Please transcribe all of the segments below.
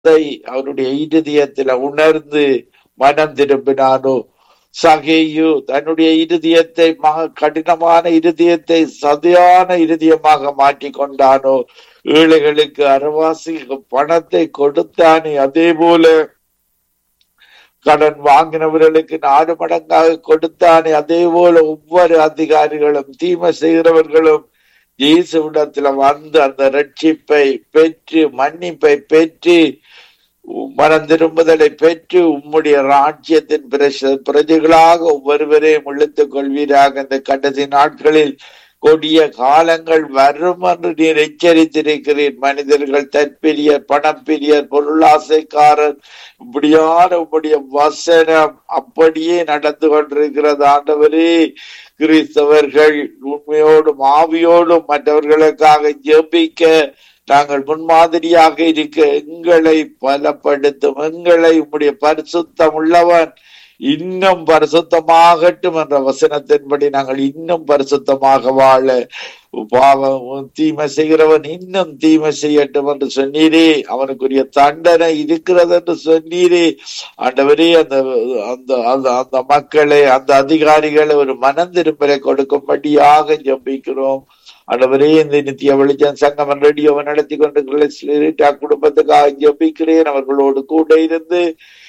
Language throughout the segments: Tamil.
அதை அவருடைய இருதயத்தில் உணர்ந்து மனம் திரும்பினானோ சகையு தன்னுடைய இருதயத்தை மக கடினமான இருதயத்தை சதையான இருதயமாக மாற்றி கொண்டானோ ஏழைகளுக்கு அரவாசி பணத்தை கொடுத்தானே அதே போல கடன் வாங்கினவர்களுக்கு நாலு மடங்காக கொடுத்தானே அதே போல ஒவ்வொரு அதிகாரிகளும் தீமை செய்கிறவர்களும் இயேசுவிடத்துல வந்து அந்த ரட்சிப்பை பெற்று மன்னிப்பை பெற்று மனம் திரும்புதலை பெற்று உம்முடைய ராஜ்யத்தின் பிரச பிரஜைகளாக ஒவ்வொருவரையும் இழுத்துக் கொள்வீராக இந்த கடைசி நாட்களில் கொடிய காலங்கள் வரும் என்று நீர் எச்சரித்திருக்கிறீர் மனிதர்கள் தற்பிரியர் பணப்பிரியர் பொருளாசைக்காரர் இப்படியான உம்முடைய வசனம் அப்படியே நடந்து கொண்டிருக்கிறது ஆண்டவரே கிறிஸ்தவர்கள் உண்மையோடும் ஆவியோடும் மற்றவர்களுக்காக ஜெபிக்க நாங்கள் முன்மாதிரியாக இருக்க எங்களை பலப்படுத்தும் எங்களை உம்முடைய பரிசுத்தம் உள்ளவன் இன்னும் பரிசுத்தமாகட்டும் என்ற வசனத்தின்படி நாங்கள் இன்னும் பரிசுத்தமாக வாழ பாவம் தீமை செய்கிறவன் இன்னும் தீமை செய்யட்டும் என்று சொன்னீரே அவனுக்குரிய தண்டனை இருக்கிறது என்று சொன்னீரே ஆண்டவரே அந்த அந்த அந்த அந்த மக்களை அந்த அதிகாரிகளை ஒரு மனம் திரும்பலை கொடுக்கும்படியாக ஜபிக்கிறோம் ஆண்டவரே இந்த நித்திய வெளிச்சம் சங்கமன் ரேடியோவை நடத்தி கொண்டிருக்கிற குடும்பத்துக்காக ஜபிக்கிறேன் அவர்களோடு கூட இருந்து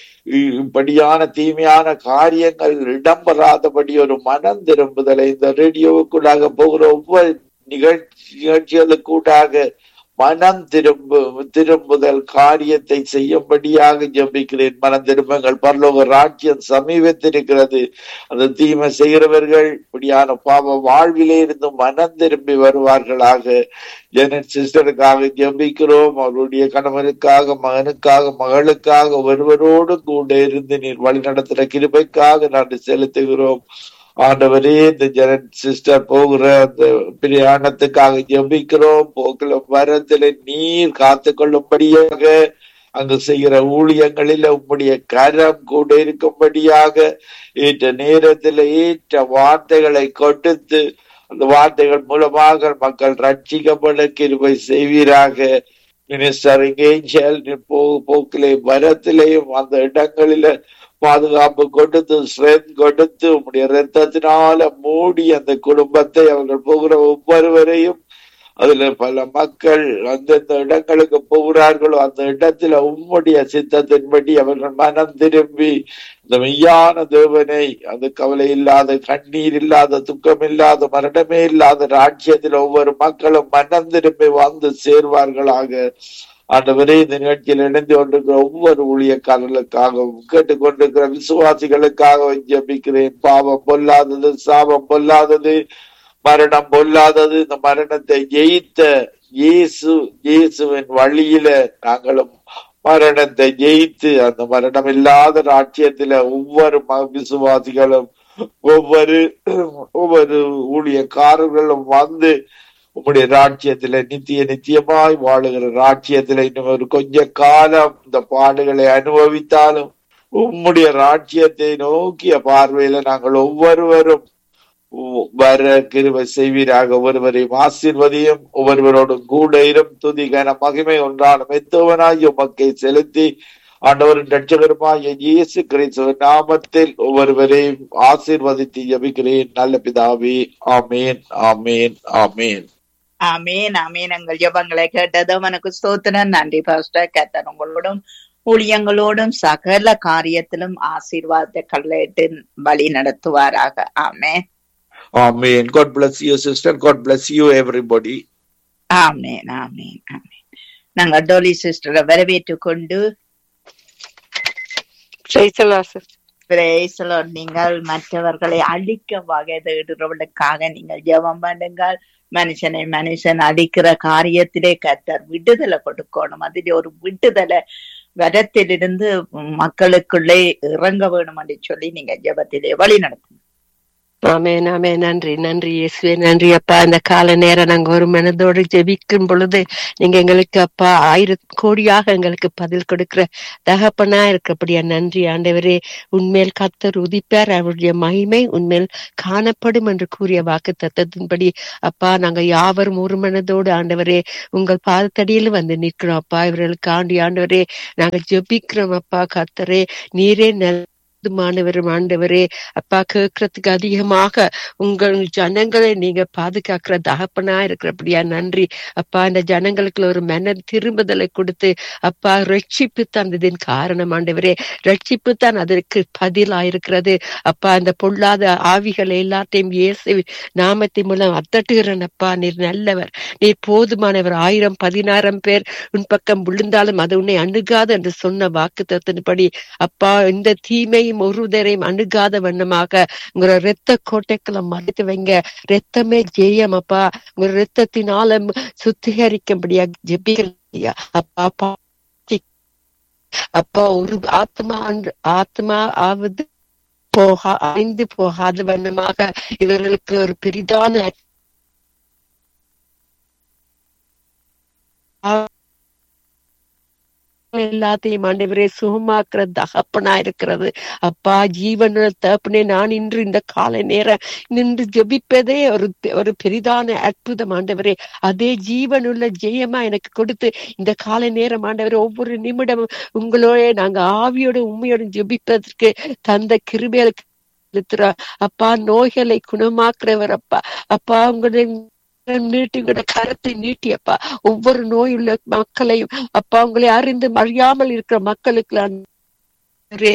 இப்படியான தீமையான காரியங்கள் இடம்பெறாதபடி ஒரு மனம் திரும்புதலை இந்த ரேடியோவுக்குள்ளாக போகிற ஒவ்வொரு நிகழ்ச்சி நிகழ்ச்சிகளுக்கூடாக மனம் திரும்பு திரும்புதல் காரியத்தை செய்யும்படியாக ஜபிக்கிறேன் மனம் திரும்புங்கள் பரலோக ராஜ்யம் சமீபத்திருக்கிறது அந்த தீமை செய்கிறவர்கள் இப்படியான பாவ வாழ்விலே இருந்து மனம் திரும்பி வருவார்களாக ஜெனட் சிஸ்டருக்காக ஜபிக்கிறோம் அவருடைய கணவனுக்காக மகனுக்காக மகளுக்காக ஒருவரோடு கூட இருந்து நீர் வழி நடத்துகிற கிருபைக்காக நன்றி செலுத்துகிறோம் ஆண்டவரே இந்த ஜெனட் சிஸ்டர் போகிற அந்த பிரயாணத்துக்காக ஜபிக்கிறோம் போக்குல வரத்துல நீர் காத்து கொள்ளும்படியாக அங்கு செய்கிற ஊழியங்களில் உம்முடைய கரம் கூட இருக்கும்படியாக ஏற்ற நேரத்தில் ஏற்ற வார்த்தைகளை கொடுத்து அந்த வார்த்தைகள் மூலமாக மக்கள் ரட்சிக்கப்பட கிருபை செய்வீராக மினிஸ்டர் ஏஞ்சல் போக்கிலே வரத்திலேயும் அந்த இடங்களில பாதுகாப்பு கொடுத்து ஸ்ட்ரென்த் கொடுத்து உங்களுடைய ரத்தத்தினால மூடி அந்த குடும்பத்தை அவர்கள் போகிற ஒவ்வொருவரையும் அதுல பல மக்கள் அந்தந்த இடங்களுக்கு போகிறார்களோ அந்த இடத்துல உம்முடைய சித்தத்தின்படி அவர்கள் மனம் திரும்பி இந்த மெய்யான தேவனை அந்த கவலை இல்லாத கண்ணீர் இல்லாத துக்கம் இல்லாத மரணமே இல்லாத ராஜ்யத்தில் ஒவ்வொரு மக்களும் மனம் திரும்பி வந்து சேர்வார்களாக ஆண்டவரே இந்த நிகழ்ச்சியில் இணைந்து கொண்டிருக்கிற ஒவ்வொரு ஊழியக்காரர்களுக்காகவும் கேட்டுக்கொண்டிருக்கிற விசுவாசிகளுக்காக ஜபிக்கிறேன் பாவம் பொல்லாதது சாபம் பொல்லாதது மரணம் பொல்லாதது இந்த மரணத்தை ஜெயித்த இயேசு இயேசுவின் வழியில நாங்களும் மரணத்தை ஜெயித்து அந்த மரணம் இல்லாத ராட்சியத்தில ஒவ்வொரு விசுவாசிகளும் ஒவ்வொரு ஒவ்வொரு ஊழியக்காரர்களும் வந்து உம்முடைய ராட்சியத்துல நித்திய நித்தியமாய் வாழுகிற ராட்சியத்துல இன்னும் ஒரு கொஞ்ச காலம் இந்த பாடுகளை அனுபவித்தாலும் உம்முடைய ராட்சியத்தை நோக்கிய பார்வையில நாங்கள் ஒவ்வொருவரும் வர கிருபை செய்வீராக ஒருவரையும் ஆசீர்வதியும் ஒவ்வொருவரோடும் கூட இரும் துதிகன மகிமை ஒன்றான மெத்தவனாய் உமக்கை செலுத்தி ஆண்டவரின் ரட்சகருமாய் இயேசு கிறிஸ்துவ நாமத்தில் ஒவ்வொருவரையும் ஆசீர்வதித்து ஜபிக்கிறேன் நல்ல பிதாவே ஆமேன் ஆமேன் ஆமேன் ஆமேன் ஆமேன் எங்கள் ஜபங்களை கேட்டதும் எனக்கு ஸ்தோத்திரம் நன்றி பாஸ்டர் கத்தர் உங்களோடும் ஊழியங்களோடும் சகல காரியத்திலும் ஆசீர்வாதத்தை கல்லிட்டு வழி நடத்துவாராக ஆமேன் Amen. God bless you, sister. God bless you, everybody. ஆமேன் ஆமேன் ஆமேன் நாங்க டோலி சிஸ்டரை வரவேற்று கொண்டு நீங்கள் மற்றவர்களை அழிக்க வகை தேடுறவர்களுக்காக நீங்கள் ஜெபம் பண்ணுங்கள் மனுஷனை மனுஷன் அழிக்கிற காரியத்திலே கத்தர் விடுதலை கொடுக்கணும் அதிலே ஒரு விடுதலை வரத்திலிருந்து மக்களுக்குள்ளே இறங்க வேணும் என்று சொல்லி நீங்க ஜெபத்திலே வழி நடத்தணும் ஆமென் ஆமென் நன்றி நன்றி இயேசுவே நன்றி அப்பா இந்த கால நேரம் நாங்க ஒரு மனதோடு ஜெபிக்கும் பொழுது நீங்க எங்களுக்கு அப்பா ஆயிரம் கோடியாக எங்களுக்கு பதில் கொடுக்கிற தகப்பனா இருக்கப்படியா நன்றி ஆண்டவரே உண்மையில் கத்தர் உதிப்பார் அவருடைய மகிமை உண்மையில் காணப்படும் என்று கூறிய வாக்கு தத்தத்தின்படி அப்பா நாங்க யாவரும் ஒரு மனதோடு ஆண்டவரே உங்கள் பாதத்தடியில் வந்து நிற்கிறோம் அப்பா இவர்களுக்கு ஆண்டி ஆண்டவரே நாங்க ஜெபிக்கிறோம் அப்பா கத்தரே நீரே நல் மாணவரும் ஆண்டவரே அப்பா கேட்கறதுக்கு அதிகமாக உங்கள் ஜனங்களை நீங்க பாதுகாக்கிற தகப்பனா இருக்கிறபடியா நன்றி அப்பா இந்த ஜனங்களுக்கு ஒரு மன திரும்புதலை கொடுத்து அப்பா ரட்சிப்பு தந்ததின் காரணம் ஆண்டவரே ரட்சிப்பு தான் அதற்கு பதிலாயிருக்கிறது அப்பா இந்த பொல்லாத ஆவிகள் எல்லாத்தையும் இயேசு நாமத்தின் மூலம் அத்தட்டுகிறேன் அப்பா நீர் நல்லவர் நீர் போதுமானவர் ஆயிரம் பதினாயிரம் பேர் உன் பக்கம் விழுந்தாலும் அது உன்னை அணுகாது என்று சொன்ன வாக்கு தத்தின்படி அப்பா இந்த தீமையும் ஒருவரையும் அணுகாத வண்ணமாக உங்களோட ரத்த கோட்டைக்குள்ள மறைத்து வைங்க ரத்தமே ஜெயம் அப்பா உங்க ரத்தத்தினால சுத்திகரிக்கும்படியா ஜெபிக்கலையா அப்பா பா- அப்பா ஒரு ஆத்மா அன்று- ஆத்மா ஆவது போகா அழிந்து போகாத வண்ணமாக இவர்களுக்கு ஒரு பெரிதான எல்லாத்தையும் ஆண்டவரே சுகமாக்குற தகப்பனா இருக்கிறது அப்பா ஜீவன தகப்பனே நான் இன்று இந்த கால நேரம் நின்று ஜெபிப்பதே ஒரு ஒரு பெரிதான அற்புதம் ஆண்டவரே அதே ஜீவனுள்ள ஜெயமா எனக்கு கொடுத்து இந்த கால நேரம் ஆண்டவரே ஒவ்வொரு நிமிடமும் உங்களோட நாங்க ஆவியோட உண்மையோட ஜெபிப்பதற்கு தந்த கிருபைகளுக்கு செலுத்துறோம். அப்பா நோய்களை குணமாக்குறவர் அப்பா அப்பா உங்களுடைய நீட்டி உங்களோட கரத்தை நீட்டியப்பா ஒவ்வொரு நோயுள்ள மக்களையும் அப்பா உங்களை அறிந்து அறியாமல் இருக்கிற மக்களுக்கு ஆண்டவரே,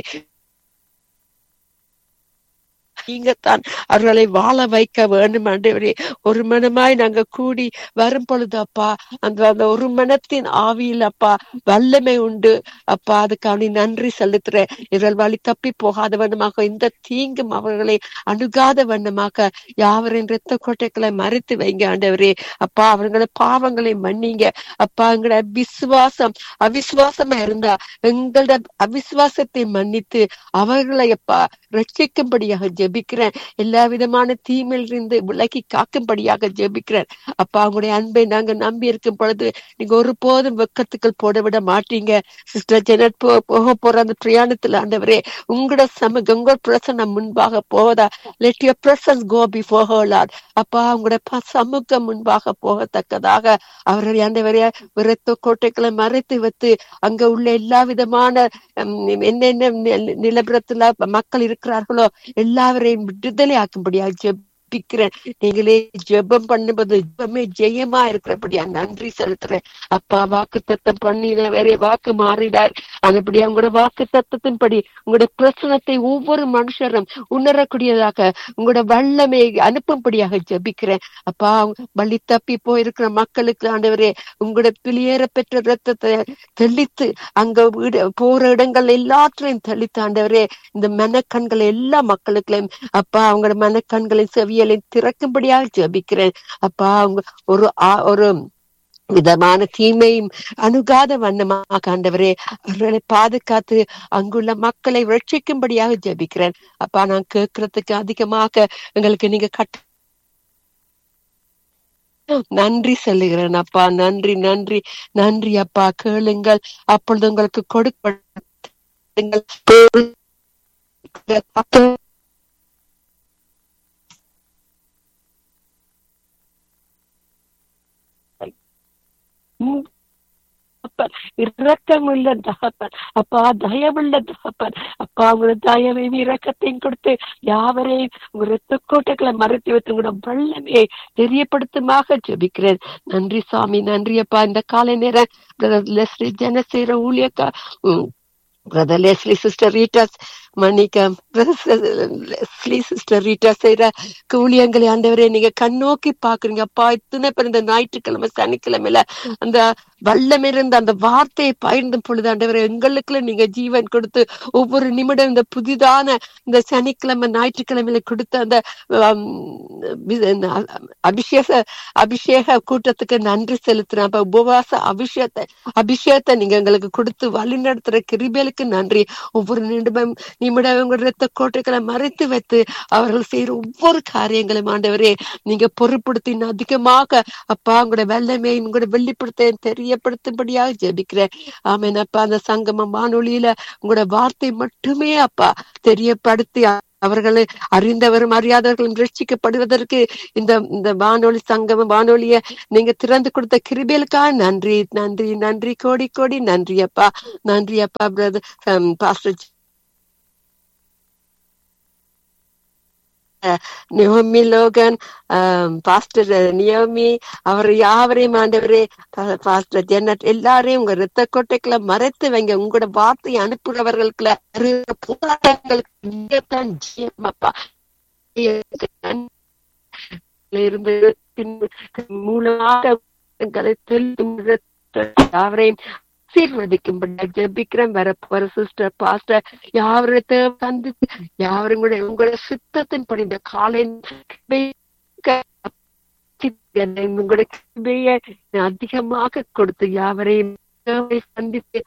நீங்க தான் அவர்களை வாழ வைக்க வேண்டும் ஆண்டவரே ஒரு மனமாய் நாங்க கூடி வரும் பொழுது அப்பா அந்த அந்த ஒரு மனத்தின் ஆவியில் அப்பா வல்லமை உண்டு அப்பா அதுக்காக நன்றி செலுத்துறேன் இவர்கள் வழி தப்பி போகாத வண்ணமாக இந்த தீங்கும் அவர்களை அணுகாத வண்ணமாக யாவரின் இரத்த கோட்டைகளை மறைத்து வைங்க ஆண்டவரே அப்பா அவர்களோட பாவங்களை மன்னிங்க அப்பா எங்களோட விசுவாசம் அவிசுவாசமா இருந்தா எங்களோட அவிசுவாசத்தை மன்னித்து அவர்களை அப்பா ரட்சிக்கும்படியாக ஜெபிக்கிறேன் எல்லா விதமான தீமையிலிருந்து விலக்கி காக்கும்படியாக ஜெபிக்கிறேன் அப்பா உங்களுடைய அன்பை நாங்க நம்பி இருக்கும் பொழுது நீங்க ஒருபோதும் வெக்கத்துக்கள் போட விட மாட்டீங்க சிஸ்டர் ஜெனட் போ போக போற அந்த பிரயாணத்துல ஆண்டவரே உங்களோட சமூக உங்களோட பிரசனம் முன்பாக போவதா let your presence go before her lord அப்பா உங்களுடைய ப- சமூகம் முன்பாக போகத்தக்கதாக அவர்கள் ஆண்டவரே விரத்த கோட்டைகளை மறைத்து வைத்து அங்க உள்ள எல்லா விதமான ஹம், என்னென்ன நி- நிலவரத்துல மக்கள் இருக்கிறார்களோ எல்லாவரையும் விடுதலை ஆக்கும்படியா ஜெபிக்கிறேன் நீங்களே ஜெபம் பண்ணும்போது ஜெபமே ஜெயமா இருக்கிறபடியா நன்றி செலுத்துறேன் அப்பா வாக்கு தத்தம் பண்ணினவரே வாக்கு மாறிடார் அதுபடியா உங்களோட வாக்கு தத்தத்தின்படி உங்களோட பிரசனத்தை ஒவ்வொரு மனுஷரும் உணரக்கூடியதாக உங்களோட வல்லமை அனுப்பும்படியாக ஜெபிக்கிறேன் அப்பா வழி தப்பி போயிருக்கிற மக்களுக்கு ஆண்டவரே உங்களோட பிளியேற பெற்ற ரத்தத்தை தெளித்து அங்க வீடு போற இடங்கள் எல்லாத்தையும் தெளித்து ஆண்டவரே இந்த மனக்கண்கள் எல்லா மக்களுக்களையும் அப்பா அவங்களோட மனக்கண்களை செவியலை திறக்கும்படியாக ஜெபிக்கிறேன் அப்பா அவங்க ஒரு ஆ- ஒரு விதமான தீமையும் அணுகாத வண்ணமாக ஆண்டவரே அவர்களை பாதுகாத்து அங்குள்ள மக்களை ரட்சிக்கும்படியாக ஜெபிக்கிறேன் அப்பா நான் கேட்கறதுக்கு அதிகமாக எங்களுக்கு நீங்க கட்ட நன்றி சொல்லுகிறேன் அப்பா நன்றி நன்றி நன்றி அப்பா கேளுங்கள் அப்பொழுது உங்களுக்கு கொடுக்க தகப்பன் இரக்கமுள்ள தகப்பன் அப்பா தயவுள்ள தகப்பன் அப்பா உங்களோட தயவையும் இரக்கத்தையும் கொடுத்து யாவரையும் உங்க ரத்த கோட்டைகளை மறைத்து வைத்து உங்களோட வல்லமையை தெரியப்படுத்துமாக ஜெபிக்கிறேன் நன்றி சாமி நன்றி அப்பா இந்த காலை நேரம் பிரதர் லெஸ்லி ஜனசேர ஊழியக்கா பிரதர் லெஸ்லி சிஸ்டர் ரீட்டாஸ் மன்னிக்க லெஸ்லி சிஸ்டர் ரீட்டா செய்யற ஊழியங்களை ஆண்டவரே நீங்க கண்ணோக்கி பாக்குறீங்க அப்பா இத்தனை பேர் இந்த ஞாயிற்றுக்கிழமை சனிக்கிழமையில அந்த வல்லம் இருந்த அந்த வார்த்தையை பகிர்ந்த பொழுது ஆண்டவரே எங்களுக்குள்ள நீங்க ஜீவன் கொடுத்து ஒவ்வொரு நிமிடம் இந்த புதிதான இந்த சனிக்கிழமை ஞாயிற்றுக்கிழமையில கொடுத்த அந்த ஆம், வி- இந்த அபிஷேக அபிஷேக கூட்டத்துக்கு நன்றி செலுத்துறேன் அப்ப உபவாச அபிஷேகத்தை அபிஷேகத்தை நீங்க எங்களுக்கு கொடுத்து வழி நடத்துற கிருபேலுக்கு நன்றி ஒவ்வொரு நிமிடம் நீ இம்முடைய உங்க ரத்த கோட்டைகளை மறைத்து வைத்து அவர்கள் செய்யற ஒவ்வொரு காரியங்களும் ஆண்டவரே நீங்க பொறுப்படுத்தி இன்னும் அதிகமாக அப்பா உங்களுடைய வல்லமை உங்களுடைய வெளிப்படுத்த தெரியப்படுத்தும்படியாக ஜெபிக்கிறேன் ஆமென் அப்பா அந்த சங்கமம் வானொலியில உங்களோட வார்த்தை மட்டுமே அப்பா தெரியப்படுத்தி அவர்களை அறிந்தவரும் அறியாதவர்களும் ரட்சிக்கப்படுவதற்கு இந்த இந்த வானொலி சங்கமம் வானொலிய நீங்க திறந்து கொடுத்த கிருபேலுக்காக நன்றி நன்றி நன்றி கோடி கோடி நன்றி அப்பா நன்றி அப்பா brother pastor Naomi Logan pastor Naomi அவர் யாவரையும் ஆண்டவரே பாஸ்டர் ஜென்னட் எல்லாரையும் உங்க ரத்த கொட்டைக்குள்ள மறைத்து வைங்க உங்களோட வார்த்தையை அனுப்புறவர்களுக்குள்ள போராட்டங்களுக்கு நீங்கத்தான் ஜெயம் அப்பா இருந்து மூலமாக எங்களை யாவரையும் ஆசீர்வதிக்கும்படி ஜெபிக்கிறேன் வர போற சிஸ்டர் பாஸ்டர் யாவரத்தை சந்தித்து யாவரும் கூட உங்களோட சித்தத்தின் படி இந்த காலை உங்களோட கிருபையை அதிகமாக கொடுத்து யாவரையும் சந்தித்து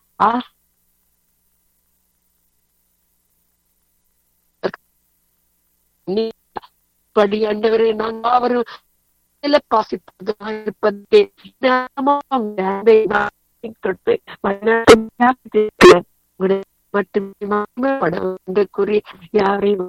படி ஆண்டவரே நான் யாவரும் பாசிப்பதாக இருப்பதே கொடுத்து மட்டுமே படம் கூறி யாரையும்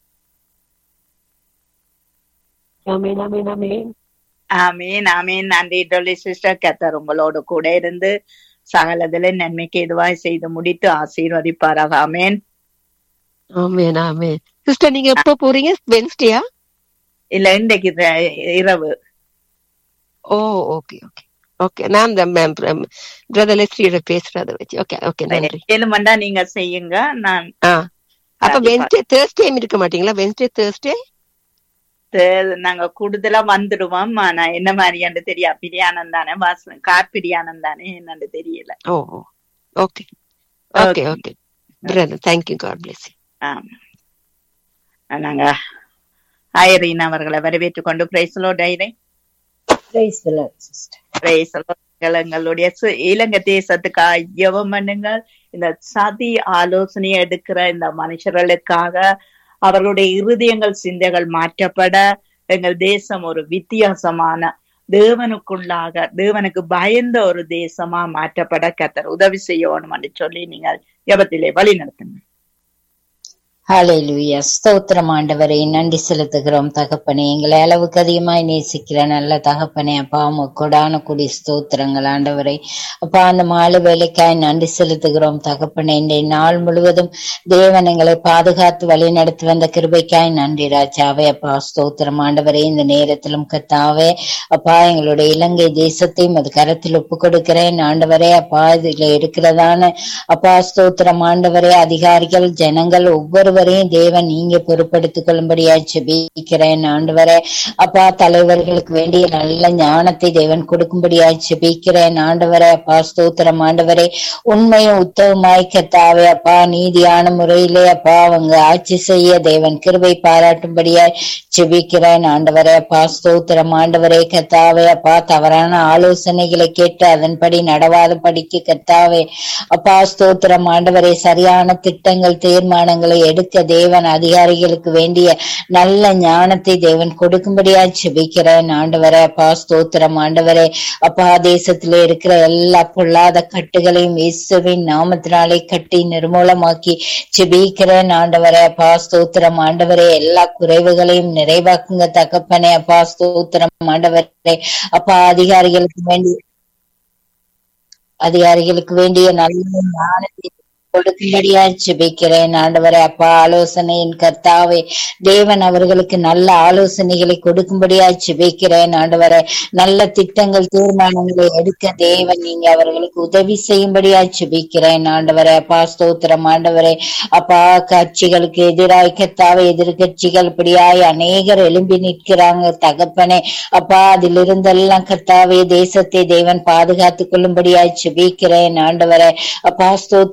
ஆமேன் ஆமேன் ஆமேன் ஆமீன் ஆமீன் நன்றி டொல்லி சிஸ்டர் கத்தர் உங்களோடு கூட இருந்து சகலதில நன்மைக்கு எதுவாய் செய்து முடித்து ஆசீர்வதிப்பாராக ஆமேன் ஆமேன் ஆமேன் சிஸ்டர் நீங்க எப்ப போறீங்க வென்ஸ்டேயா இல்ல இன்றைக்கு இரவு ஓ ஓகே ஓகே ஓகே நான் பிரதர் லெஸ்ரியோட பேசுறத வச்சு ஓகே ஓகே நன்றி ஏழுமண்டா நீங்க செய்யுங்க நான் அப்ப வென்ஸ்டே தேர்ஸ்டே இருக்க மாட்டீங்களா வென்ஸ்டே தேர்ஸ்டே நாங்க கூடுதலா வந்துடுவோம் ஆனா என்ன மாதிரியான்னு தெரியா பிரியாணம் தானே வாசம் கார் பிரியாணம் தானே என்னன்னு தெரியல oh okay okay okay brother thank you God bless ஆமா நாங்க ஐரீன் அவர்களை வரவேற்றுக் கொண்டு பிரைஸ்லோ டைரை எங்களுடைய இலங்கை தேசத்துக்காக ஜெபம் பண்ணுங்கள் இந்த சதி ஆலோசனை எடுக்கிற இந்த மனுஷர்களுக்காக அவர்களுடைய இருதயங்கள் சிந்தைகள் மாற்றப்பட எங்கள் தேசம் ஒரு வித்தியாசமான தேவனுக்குள்ளாக தேவனுக்கு பயந்த ஒரு தேசமா மாற்றப்பட கத்தர் உதவி செய்யணும் என்று சொல்லி நீங்கள் ஜபத்திலே வழி நடத்துங்க ஹalleluya ஸ்தோத்திரம் ஆண்டவரே நன்றி செலுத்துகிறோம் தகப்பனே எங்களை அளவுக்கு அதிகமாய் நேசிக்கிற நல்ல தகப்பனே அப்பா கொடான குடி ஸ்தோத்திரங்கள் ஆண்டவரே அப்பா அந்த மாலை வேலைக்காய் நன்றி செலுத்துகிறோம் தகப்பனே இன்றைய நாள் முழுவதும் தேவன் எங்களை பாதுகாத்து வழி நடத்தி வந்த கிருபைக்காய் நன்றி ராஜாவே அப்பா ஸ்தோத்திரம் ஆண்டவரே இந்த நேரத்திலும் கத்தாவே அப்பா எங்களுடைய இலங்கை தேசத்தையும் அது கரத்தில் ஒப்பு கொடுக்கிறேன் ஆண்டவரே அப்பா இதுல இருக்கிறதான அப்பா ஸ்தோத்திரம் ஆண்டவரே அதிகாரிகள் ஜனங்கள் ஒவ்வொரு ஒவ்வொருவரையும் தேவன் நீங்க பொறுப்படுத்திக் கொள்ளும்படியா செபிக்கிறேன் ஆண்டவரே அப்பா தலைவர்களுக்கு வேண்டிய நல்ல ஞானத்தை தேவன் கொடுக்கும்படியா செபிக்கிறேன் ஆண்டவரே அப்பா ஸ்தோத்திரம் ஆண்டவரே உண்மையும் உத்தவமாய் கத்தாவே அப்பா நீதியான முறையிலே அப்பா அவங்க ஆட்சி செய்ய தேவன் கிருபை பாராட்டும்படியாய் செபிக்கிறேன் ஆண்டவரே அப்பா ஸ்தோத்திரம் ஆண்டவரே கத்தாவே அப்பா தவறான ஆலோசனைகளை கேட்டு அதன்படி நடவாத படிக்கு கத்தாவே அப்பா ஸ்தோத்திரம் ஆண்டவரே சரியான திட்டங்கள் தீர்மானங்களை எடுக்க தேவன் அதிகாரிகளுக்கு வேண்டிய நல்ல ஞானத்தை தேவன் கொடுக்கும்படியா செபிக்கிறேன் ஆண்டவரே அப்பா ஸ்தோத்திரம் ஆண்டவரே அப்பா தேசத்திலே இருக்கிற எல்லா பொல்லாத கட்டுகளையும் இயேசுவின் நாமத்தினாலே கட்டி நிர்மூலமாக்கி செபிக்கிறேன் ஆண்டவரே அப்பா ஸ்தோத்திரம் ஆண்டவரே எல்லா குறைவுகளையும் நிறைவாக்குங்க தகப்பனே அப்பா ஸ்தோத்திரம் ஆண்டவரே அப்பா அதிகாரிகளுக்கு வேண்டிய அதிகாரிகளுக்கு வேண்டிய நல்ல ஞானத்தை கொடுக்கும்படியா ஜெபிக்கிறேன் ஆண்டவரே அப்பா ஆலோசனையின் கர்த்தாவே தேவன் அவர்களுக்கு நல்ல ஆலோசனைகளை கொடுக்கும்படியா ஜெபிக்கிறேன் ஆண்டவரே நல்ல திட்டங்கள் தீர்மானங்களை எடுக்க தேவன் நீங்க அவர்களுக்கு உதவி செய்யும்படியா ஜெபிக்கிறேன் ஆண்டவரே அப்பா ஸ்தோத்திரம் ஆண்டவரே அப்பா கட்சிகளுக்கு எதிராய் கர்த்தாவே எதிர்கட்சிகள் இப்படியாய் அநேகர் எழும்பி நிற்கிறாங்க தகப்பனே அப்பா அதிலிருந்தெல்லாம் கர்த்தாவே தேசத்தை தேவன் பாதுகாத்துக் கொள்ளும்படியா ஜெபிக்கிறேன் ஆண்டவரே அப்பா ஸ்தோத்திரம் ஆண்டவரே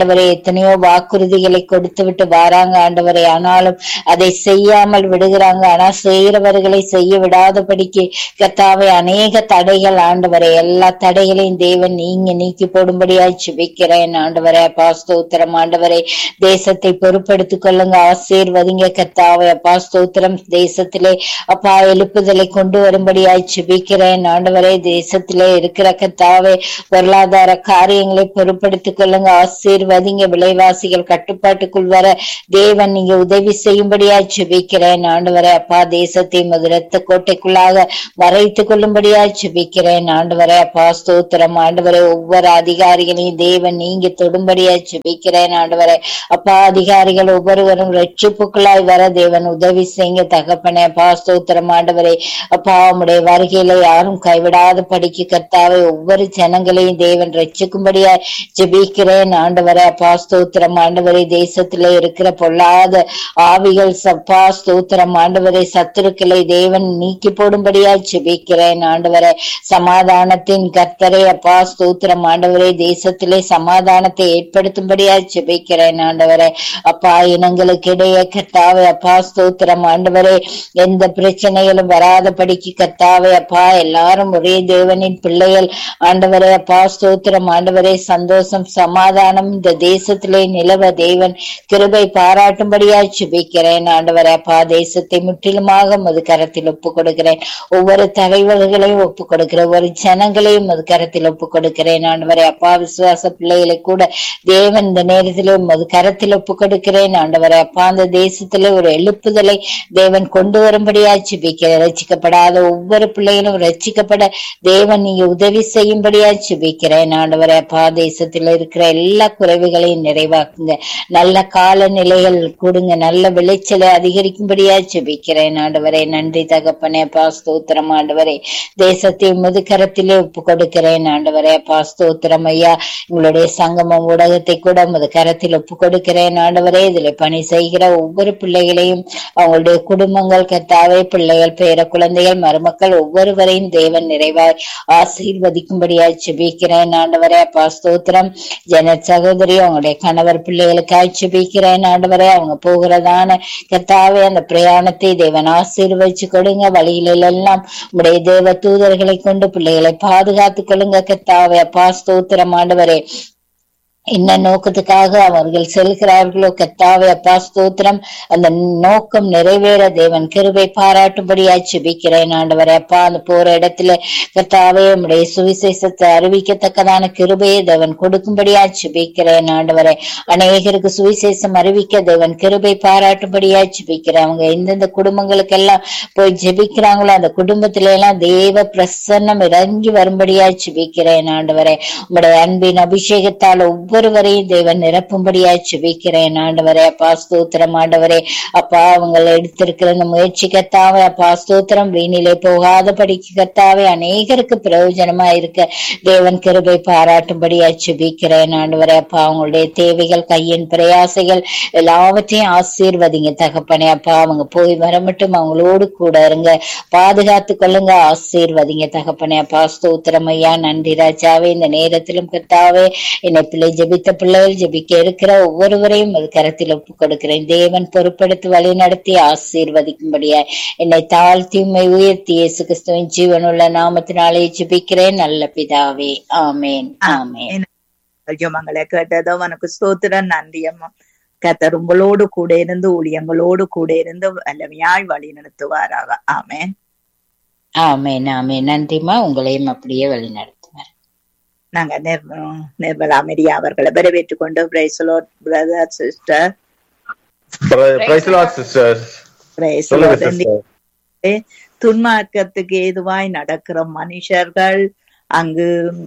ஆண்டவரே எத்தனையோ வாக்குறுதிகளை கொடுத்து விட்டு வாராங்க ஆண்டவரே ஆனாலும் அதை செய்யாமல் விடுகிறாங்க ஆனா செய்கிறவர்களை செய்ய விடாதபடிக்கு கர்த்தாவே அநேக தடைகள் ஆண்டவரே எல்லா தடைகளையும் தேவன் நீங்க நீக்கி போடும்படியாய் சுபிக்கிறேன் ஆண்டவரே அப்பா ஸ்தோத்திரம் ஆண்டவரே தேசத்தை பொறுப்படுத்திக் கொள்ளுங்க ஆசீர்வதிங்க கர்த்தாவே அப்பா ஸ்தோத்திரம் தேசத்திலே அப்பா எழுப்புதலை கொண்டு வரும்படியாய் சுபிக்கிறேன் ஆண்டவரே தேசத்திலே இருக்கிற கர்த்தாவே பொருளாதார காரியங்களை பொறுப்படுத்திக் கொள்ளுங்க ஆசீர்வதிங்க விலைவாசிகள் கட்டுப்பாட்டுக்குள் வர தேவன் நீங்க உதவி செய்யும்படியாய் சுபிக்கிறேன் ஆண்டவரே அப்பா தேசத்தை மதுரத்த கோட்டைக்குள்ளாக மறைத்துக் கொள்ளும்படியாய் சுபிக்கிறேன் ஆண்டவரே அப்பா ஸ்தோத்திரம் ஆண்டவரே ஒவ்வொரு அதிகாரிகளையும் தேவன் நீங்க தொடும்படியாய் சுபிக்கிறேன் ஆண்டவரே அப்பா அதிகாரிகள் ஒவ்வொருவரும் ரட்சிப்புக்குள்ளாய் வர தேவன் உதவி செய்யுங்க தகப்பனே அப்பா ஸ்தோத்திரம் ஆண்டவரே அப்பா உம்முடைய வருகையில யாரும் கைவிடாத படிக்கு கர்த்தாவே ஒவ்வொரு ஜனங்களையும் தேவன் ரட்சிக்கும்படியாய் ஜெபிக்கிறேன் ஆண்டவரே அப்பா ஸ்தோத்திரம் ஆண்டவரே தேசத்திலே இருக்கிற பொல்லாத ஆவிகள் சப்பா ஸ்தோத்திரம் ஆண்டவரே சத்துருக்களை தேவன் நீக்கி போடும்படியாய் ஜெபிக்கிறேன் ஆண்டவரே சமாதானத்தின் கர்த்தரே அப்பா ஸ்தோத்திரம் ஆண்டவரே தேசத்திலே சமாதானத்தை ஏற்படுத்தும்படியாய் ஜெபிக்கிறேன் ஆண்டவரே அப்பா இனங்களுக்கு இடையே கர்த்தாவே அப்பா ஸ்தோத்திரம் ஆண்டவரே எந்த பிரச்சனைகளும் வராதபடிக்கு கர்த்தாவே அப்பா எல்லாரும் ஒரே தேவனின் பிள்ளைகள் ஆண்டவரே அப்பா ஸ்தோத்திரம் ஆண்டவரே சந்தோஷம் சமாதானம் இந்த தேசத்திலே நிலவ தேவன் கிருபை பாராட்டும்படியாய் சுபிக்கிறேன் ஆண்டவரே அப்பா தேசத்தை முற்றிலுமாக மது கரத்தில் ஒப்பு கொடுக்கிறேன் ஒவ்வொரு தலைவர்களையும் ஒப்பு கொடுக்கிறேன் ஒவ்வொரு ஜனங்களையும் மது கரத்தில் ஒப்பு கொடுக்கிறேன் ஆண்டவரே அப்பா விசுவாச பிள்ளைகளை கூட தேவன் இந்த நேரத்திலே மது கரத்தில் ஒப்பு கொடுக்கிறேன் ஆண்டவரே அப்பா அந்த தேசத்திலே ஒரு எழுப்புதலை தேவன் கொண்டு வரும்படியாய் சுபிக்கிறேன் ரட்சிக்கப்படாத ஒவ்வொரு பிள்ளைகளும் ரட்சிக்கப்பட தேவன் நீங்க உதவி செய்யும்படியாய் சுபிக்கிறேன் ஆண்டவரே அப்பா தேசத்தில் இருக்கிற எல்லா குறைவுகளையும் நிறைவாக்குங்க நல்ல காலநிலைகள் கொடுங்க நல்ல விளைச்சலை அதிகரிக்கும்படியாய் சுபிக்கிறேன் ஆண்டவரே நன்றி தகப்பனே அப்பா ஸ்தோத்திரம் ஆண்டவரே தேசத்தை முதுகரத்திலே ஒப்பு கொடுக்கிறேன் ஆண்டவரே அப்பா ஸ்தோத்திரம் ஐயா உங்களுடைய சங்கமம் ஊடகத்தை கூட முது கரத்தில் ஒப்பு கொடுக்கிறேன் ஆண்டவரே இதுல பணி செய்கிற ஒவ்வொரு பிள்ளைகளையும் அவங்களுடைய குடும்பங்கள் கத்தாவே பிள்ளைகள் பேர குழந்தைகள் மருமக்கள் ஒவ்வொருவரையும் தேவன் நிறைவாய் ஆசீர்வதிக்கும்படியாய் சுபிக்கிறேன் ஆண்டவரே அப்பா ஸ்தோத்திரம் ஜன சகோதரி அவங்களுடைய கணவர் பிள்ளைகளுக்காய் சுபிக்கிறேன் ஆண்டவரே அவங்க போகிறதான கத்தாவே அந்த பிரயாணத்தை தேவன் ஆசீர்வதிச்சு கொடுங்க வழியில எல்லாம் உடைய தேவ தூதர்களை கொண்டு பிள்ளைகளை பாதுகாத்துக் கொள்ளுங்க கத்தாவே அப்பா ஸ்தோத்திரம் ஆண்டவரே என்ன நோக்கத்துக்காக அவர்கள் செல்கிறார்களோ கத்தாவே அப்பா ஸ்தோத்திரம் அந்த நோக்கம் நிறைவேற தேவன் கிருபை பாராட்டும்படியாய் சுபிக்கிறேன் ஆண்டவரே அப்பா அந்த போற இடத்துல கத்தாவே உம்முடைய சுவிசேஷத்தை அறிவிக்கத்தக்கதான கிருபையை தேவன் கொடுக்கும்படியாய் சுபிக்கிறேன் ஆண்டவரே அநேகருக்கு சுவிசேஷம் அறிவிக்க தேவன் கிருபை பாராட்டும்படியாய் சுபிக்கிறேன் அவங்க எந்தெந்த குடும்பங்களுக்கெல்லாம் போய் ஜெபிக்கிறாங்களோ அந்த குடும்பத்தில எல்லாம் தேவ பிரசன்னம் இறங்கி வரும்படியாய் சுபிக்கிறேன் ஆண்டவரே உம்முடைய அன்பின் அபிஷேகத்தால் ஒவ்வொருவரையும் தேவன் நிரப்பும்படியாய் சுபிக்கிறேன் ஆண்டவரே அப்பா ஸ்தோத்திரம் ஆண்டவரே அப்பா அவங்க எடுத்திருக்கிற இந்த முயற்சி கத்தாவே அப்பா ஸ்தோத்திரம் வீணிலே போகாத படிக்கு கத்தாவே அநேகருக்கு பிரயோஜனமா இருக்க தேவன் கிருபை பாராட்டும்படியாய் சுபிக்கிறேன் ஆண்டவரே அப்பா அவங்களுடைய தேவைகள் கையின் பிரயாசைகள் எல்லாவற்றையும் ஆசீர்வதிங்க தகப்பனே அப்பா அவங்க போய் வர மட்டும் அவங்களோடு கூட இருங்க பாதுகாத்து கொள்ளுங்க ஆசீர்வதிங்க தகப்பனே அப்பா ஸ்தோத்திரம் ஐயா நன்றி ராஜாவே இந்த நேரத்திலும் கத்தாவே என்னை பிள்ளை ஜெபித்த பிள்ளைகள் ஜெபிக்க இருக்கிற ஒவ்வொருவரையும் அது கரத்தில் ஒப்புக் கொடுக்கிறேன் தேவன் பொறுப்படுத்தி வழி நடத்தி ஆசீர்வதிக்கும்படியா என்னை தாழ்த்தி உம்மை உயர்த்தி இயேசு கிறிஸ்துவின் ஜீவனுள்ள நாமத்தினாலே ஜெபிக்கிறேன் நல்ல பிதாவே ஆமேன் ஆமேன் ஜெபங்களை கேட்டதோ உனக்கு ஸ்தோத்திரம் நன்றி அம்மா கத்தர் உங்களோடு கூட இருந்து ஊழியங்களோடு கூட இருந்து வல்லமையாய் வழி நடத்துவாராக ஆமேன் ஆமேன் ஆமேன் நன்றிமா உங்களையும் அப்படியே வழி நடத்துவார் நாங்க நிர் நிர்மலா மெரியா அவர்களை வரவேற்றுக் கொண்டு பிரைசலோ brother sister praise lord sisters சொல்லுங்க சிஸ்டர் துன்மார்க்கத்துக்கு ஏதுவாய் நடக்கிற மனுஷர்கள் அங்கு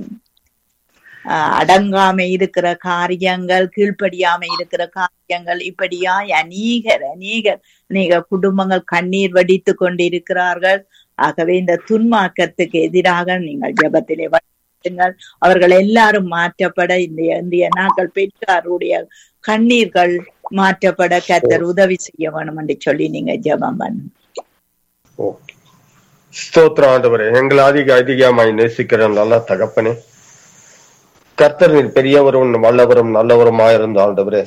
ஆஹ், அடங்காம இருக்கிற காரியங்கள் கீழ்ப்படியாம இருக்கிற காரியங்கள் இப்படியாய் அநேகர் அநேகர் அநேக குடும்பங்கள் கண்ணீர் வடித்து கொண்டிருக்கிறார்கள் ஆகவே இந்த துன்மார்க்கத்துக்கு எதிராக நீங்கள் ஜெபத்திலே வழிநடத்துங்கள் அவர்கள் எல்லாரும் மாற்றப்பட இந்த இந்திய நாட்கள் பெற்றாருடைய கண்ணீர்கள் மாற்றப்பட கத்தர் உதவி செய்ய வேணும் என்று சொல்லி நீங்க ஜெபம் பண்ணுங்க ஓகே ஸ்தோத்திரம் ஆண்டவரே எங்களை அதிக அதிகமாய் நேசிக்கிற நல்ல தகப்பனே கர்த்தர் நீர் பெரியவரும் வல்லவரும் நல்லவருமாயிருந்த ஆண்டவரே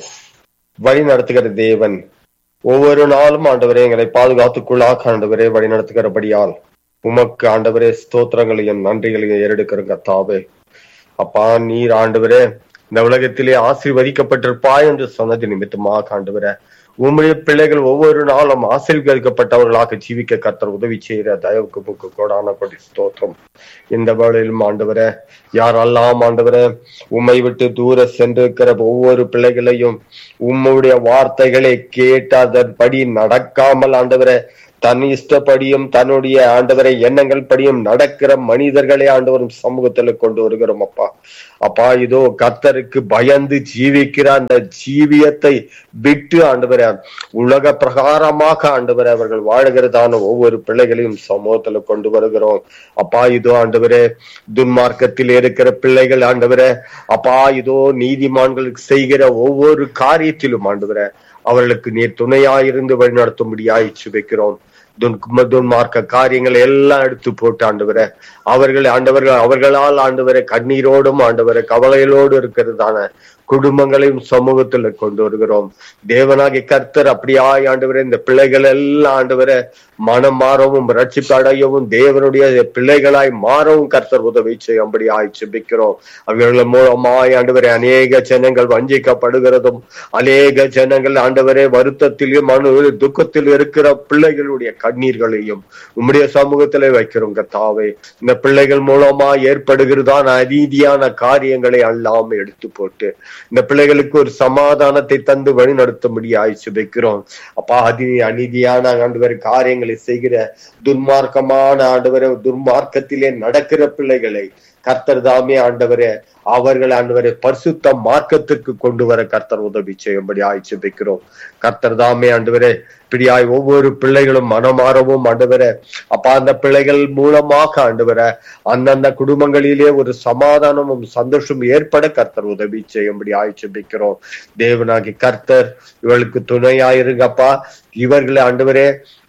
வழி நடத்துகிற தேவன் ஒவ்வொரு நாளும் ஆண்டவரே எங்களை பாதுகாத்துக்குள்ளாக ஆண்டவரே வழி நடத்துகிறபடியால் உமக்கு ஆண்டவரே ஸ்தோத்திரங்களையும் நன்றிகளையும் ஏறெடுக்கிற கர்த்தாவே அப்பா நீர் ஆண்டவரே இந்த உலகத்திலே ஆசீர்வதிக்கப்பட்டிருப்பாய் என்று சொன்னது நிமித்தமாக ஆண்டவரே உம்முடைய பிள்ளைகள் ஒவ்வொரு நாளும் ஆசீர்வதிக்கப்பட்டவர்களாக ஜீவிக்க கர்த்தர் உதவி செய்கிற தயவுக்கு புக்கு கோடான கொடி ஸ்தோத்திரம் இந்த வேளையிலும் ஆண்டவரே யாரெல்லாம் ஆண்டவரே உம்மை விட்டு தூர சென்றிருக்கிற ஒவ்வொரு பிள்ளைகளையும் உம்முடைய வார்த்தைகளை கேட்டதன்படி நடக்காமல் ஆண்டவரே தன் இஷ்டப்படியும் தன்னுடைய ஆண்டவரை எண்ணங்கள் படியும் நடக்கிற மனிதர்களை ஆண்டவரும் சமூகத்துல கொண்டு வருகிறோம் அப்பா அப்பா இதோ கர்த்தருக்கு பயந்து ஜீவிக்கிற அந்த ஜீவியத்தை விட்டு ஆண்டவரை உலக பிரகாரமாக ஆண்டவரை அவர்கள் வாழுகிறதான ஒவ்வொரு பிள்ளைகளையும் சமூகத்துல கொண்டு வருகிறோம் அப்பா இதோ ஆண்டவரே துன்மார்க்கத்தில் இருக்கிற பிள்ளைகள் ஆண்டவரே அப்பா இதோ நீதிமான்களுக்கு செய்கிற ஒவ்வொரு காரியத்திலும் ஆண்டவரை அவர்களுக்கு நீர் துணையாயிருந்து வழிநடத்தும்படியாய் சுவைக்கிறோம் துன்மார்க்க காரியங்களை எல்லாம் எடுத்து போட்டு ஆண்டவரை அவர்கள் ஆண்டவர்கள் அவர்களால் ஆண்டவரை கண்ணீரோடும் ஆண்டவரை கவலைகளோடு இருக்கிறதான குடும்பங்களையும் சமூகத்துல கொண்டு வருகிறோம் தேவனாகி கர்த்தர் அப்படியாய் ஆண்டவரே இந்த பிள்ளைகள் எல்லாம் ஆண்டவரை மனம் மாறவும் ரட்சிப்பு அடையவும் தேவனுடைய பிள்ளைகளாய் மாறவும் கர்த்தர் உதவி செய்யும்படி ஆய்ச்சிபிக்கிறோம் அவர்கள் மூலமாய் ஆண்டவரை அநேக ஜனங்கள் வஞ்சிக்கப்படுகிறதும் அநேக ஜனங்கள் ஆண்டவரே வருத்தத்திலும் அணு துக்கத்தில் இருக்கிற பிள்ளைகளுடைய கண்ணீர்களையும் உம்முடைய சமூகத்திலே வைக்கிறோம் கர்த்தாவே இந்த பிள்ளைகள் மூலமா ஏற்படுகிறதான அநீதியான காரியங்களை அல்லாம எடுத்து போட்டு இந்த பிள்ளைகளுக்கு ஒரு சமாதானத்தை தந்து வழி நடத்தும்படி ஆய்ச்சி வைக்கிறோம் அப்பா அதி அநீதியான ஆண்டவர் காரியங்களை செய்கிற துன்மார்க்கமான ஆண்டவரை துன்மார்க்கத்திலே நடக்கிற பிள்ளைகளை கர்த்தர் தாமே ஆண்டவரே அவர்கள் ஆண்டவரை பரிசுத்த மார்க்கத்துக்கு கொண்டு வர கர்த்தர் உதவி செய்யும்படி ஆய்ச்சி வைக்கிறோம் கர்த்தர் தாமே ஆண்டவரே இப்படியாய் ஒவ்வொரு பிள்ளைகளும் மனமாறவும் ஆண்டவர அப்பா அந்த பிள்ளைகள் மூலமாக ஆண்டவர அந்தந்த குடும்பங்களிலே ஒரு சமாதானமும் சந்தோஷம் ஏற்பட கர்த்தர் உதவி செய்யும்படி ஆய்ச்சிபிக்கிறோம் தேவனாகி கர்த்தர் இவளுக்கு துணையாயிருங்கப்பா இவர்களை ஆண்டவரே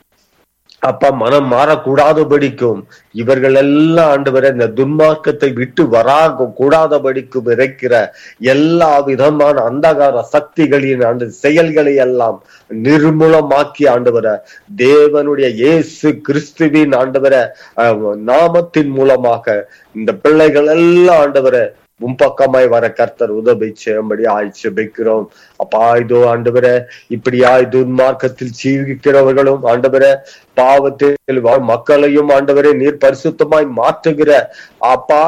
அப்பா மனம் மாறக்கூடாதபடிக்கும் இவர்கள் எல்லாம் ஆண்டவரை இந்த துன்மார்க்கத்தை விட்டு வராக கூடாதபடிக்கும் இறைக்கிற எல்லா விதமான அந்தகார சக்திகளின் ஆண்டு செயல்களை எல்லாம் நிர்மூலமாக்கி ஆண்டவர தேவனுடைய இயேசு கிறிஸ்துவின் ஆண்டவர நாமத்தின் மூலமாக இந்த பிள்ளைகள் எல்லாம் ஆண்டவர முன்பக்கமாய் வர கர்த்தர் உதவி செய்யும்படி ஆய்ச்சிபிக்கிறோம் அப்பா இதோ ஆண்டவர இப்படியாய் துன்மார்க்கத்தில் ஜீவிக்கிறவர்களும் ஆண்டவர பாவத்தில் மக்களையும் ஆண்டவரை நீர் பரிசுத்தமாய் மாற்றுகிற அப்பா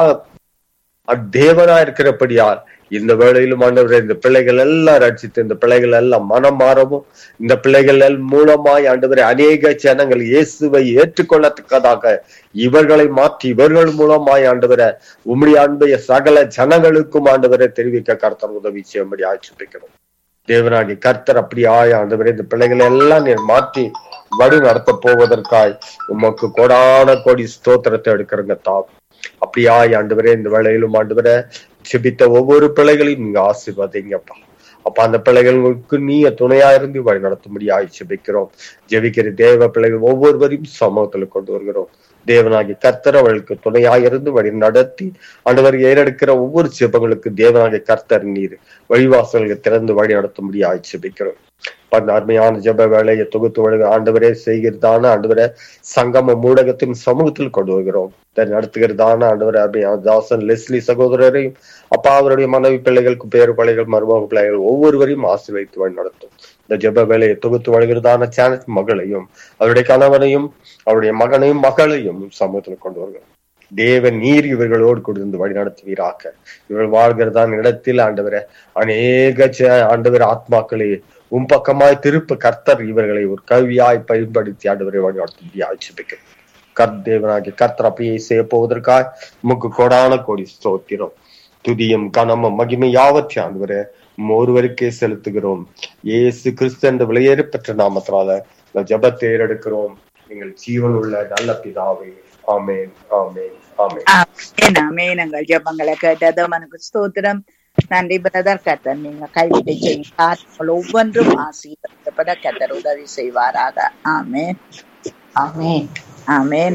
தேவனா இருக்கிறபடியால் இந்த வேளையிலும் ஆண்டவரே இந்த பிள்ளைகள் எல்லாம் ரட்சித்து இந்த பிள்ளைகள் எல்லாம் மனம் மாறவும் இந்த பிள்ளைகள் மூலமாய் ஆண்டவரை அநேக ஜனங்கள் இயேசுவை ஏற்றுக்கொள்ளத்தக்கதாக இவர்களை மாற்றி இவர்கள் மூலமாய் ஆண்டவரை உம்முடைய அன்பைய சகல ஜனங்களுக்கும் ஆண்டவரை தெரிவிக்க கர்த்தர் உதவி செய்யும்படி ஆட்சிப்பிக்கிறோம் தேவனாகி கர்த்தர் அப்படி ஆய ஆண்டவரே இந்த பிள்ளைகளை எல்லாம் நீர் மாற்றி வழி நடத்த போவதற்காய் உமக்கு கொடான கோடி ஸ்தோத்திரத்தை எடுக்கிறங்க தாம் அப்படியாய் ஆண்டவரே இந்த வேளையிலும் ஆண்டவரை செபித்த ஒவ்வொரு பிள்ளைகளையும் நீங்க ஆசீர்வாதிங்கப்பா அப்ப அந்த பிள்ளைகளுக்கு நீ துணையா இருந்து வழி நடத்தும்படியாய் ஜெபிக்கிறோம் ஜெபிக்கிற தேவ பிள்ளைகள் ஒவ்வொருவரையும் சமூகத்துல கொண்டு வருகிறோம் தேவனாகி கர்த்தர் அவளுக்கு துணையாயிருந்து வழி நடத்தி ஆண்டவர் ஏறெடுக்கிற ஒவ்வொரு ஜெபங்களுக்கு தேவனாகிய கர்த்தர் நீர் வழிவாசல்களை திறந்து வழி நடத்தும்படி ஆய்ச்சிபிக்கிறோம் அந்த அருமையான ஜெப வேலையை தொகுத்து வழங்க ஆண்டவரே செய்கிறதான ஆண்டவரை சங்கம ஊடகத்தின் சமூகத்தில் கொண்டு வருகிறோம் நடத்துகிறதான ஆண்டவர் அருமையான தாசன் லெஸ்லி சகோதரரையும் அப்பா அவருடைய மனைவி பிள்ளைகளுக்கு பேரு பிள்ளைகள் மருமக பிள்ளைகள் ஒவ்வொருவரையும் ஆசீர்வைத்து வழி நடத்தும் இந்த ஜெப வேலையை தொகுத்து வழங்குறதான சேனல் மகளையும் அவருடைய கணவனையும் அவருடைய மகனையும் மகளையும் சமூகத்தில் கொண்டு வருகிறோம் தேவ நீர் இவர்களோடு கொடுத்து வழி நடத்துவீராக இவர்கள் வாழ்கிறதான இடத்தில் ஆண்டவரை அநேக ஆண்டவர் ஆத்மாக்களை உன் பக்கமாய் திருப்ப கர்த்தர் இவர்களை ஒரு கல்வியாய் பயன்படுத்தி ஆண்டவரை வழி நடத்தி ஆட்சிப்பிக்க கர்த்தேவனாகி கர்த்தர் அப்படியே செய்ய போவதற்காக உமக்கு கொடான கோடி ஸ்தோத்திரம் துதியும் கனமும் மகிமை யாவற்றி ஆண்டவரே ஒருவருக்கே செலுத்துகிறோம் ஏசு கிறிஸ்து என்ற விலையேறி பெற்ற நாமத்தினால இந்த ஜபத்தை ஏறெடுக்கிறோம் எங்கள் ஜீவன் உள்ள நல்ல பிதாவே ஆமேன் ஆமேன் ஆமேன் ஆமேன் ஆமேன் எங்கள் ஜபங்களை கேட்டதும் எனக்கு ஸ்தோத்திரம் நன்றி பிரதர் கத்தர் நீங்க கைவிட்டு செய்யுங்கள் ஒவ்வொன்றும் ஆசீர்வதிக்கப்பட கத்தர் உதவி செய்வாராக ஆமேன் ஆமேன் ஆமேன் நாங்கள்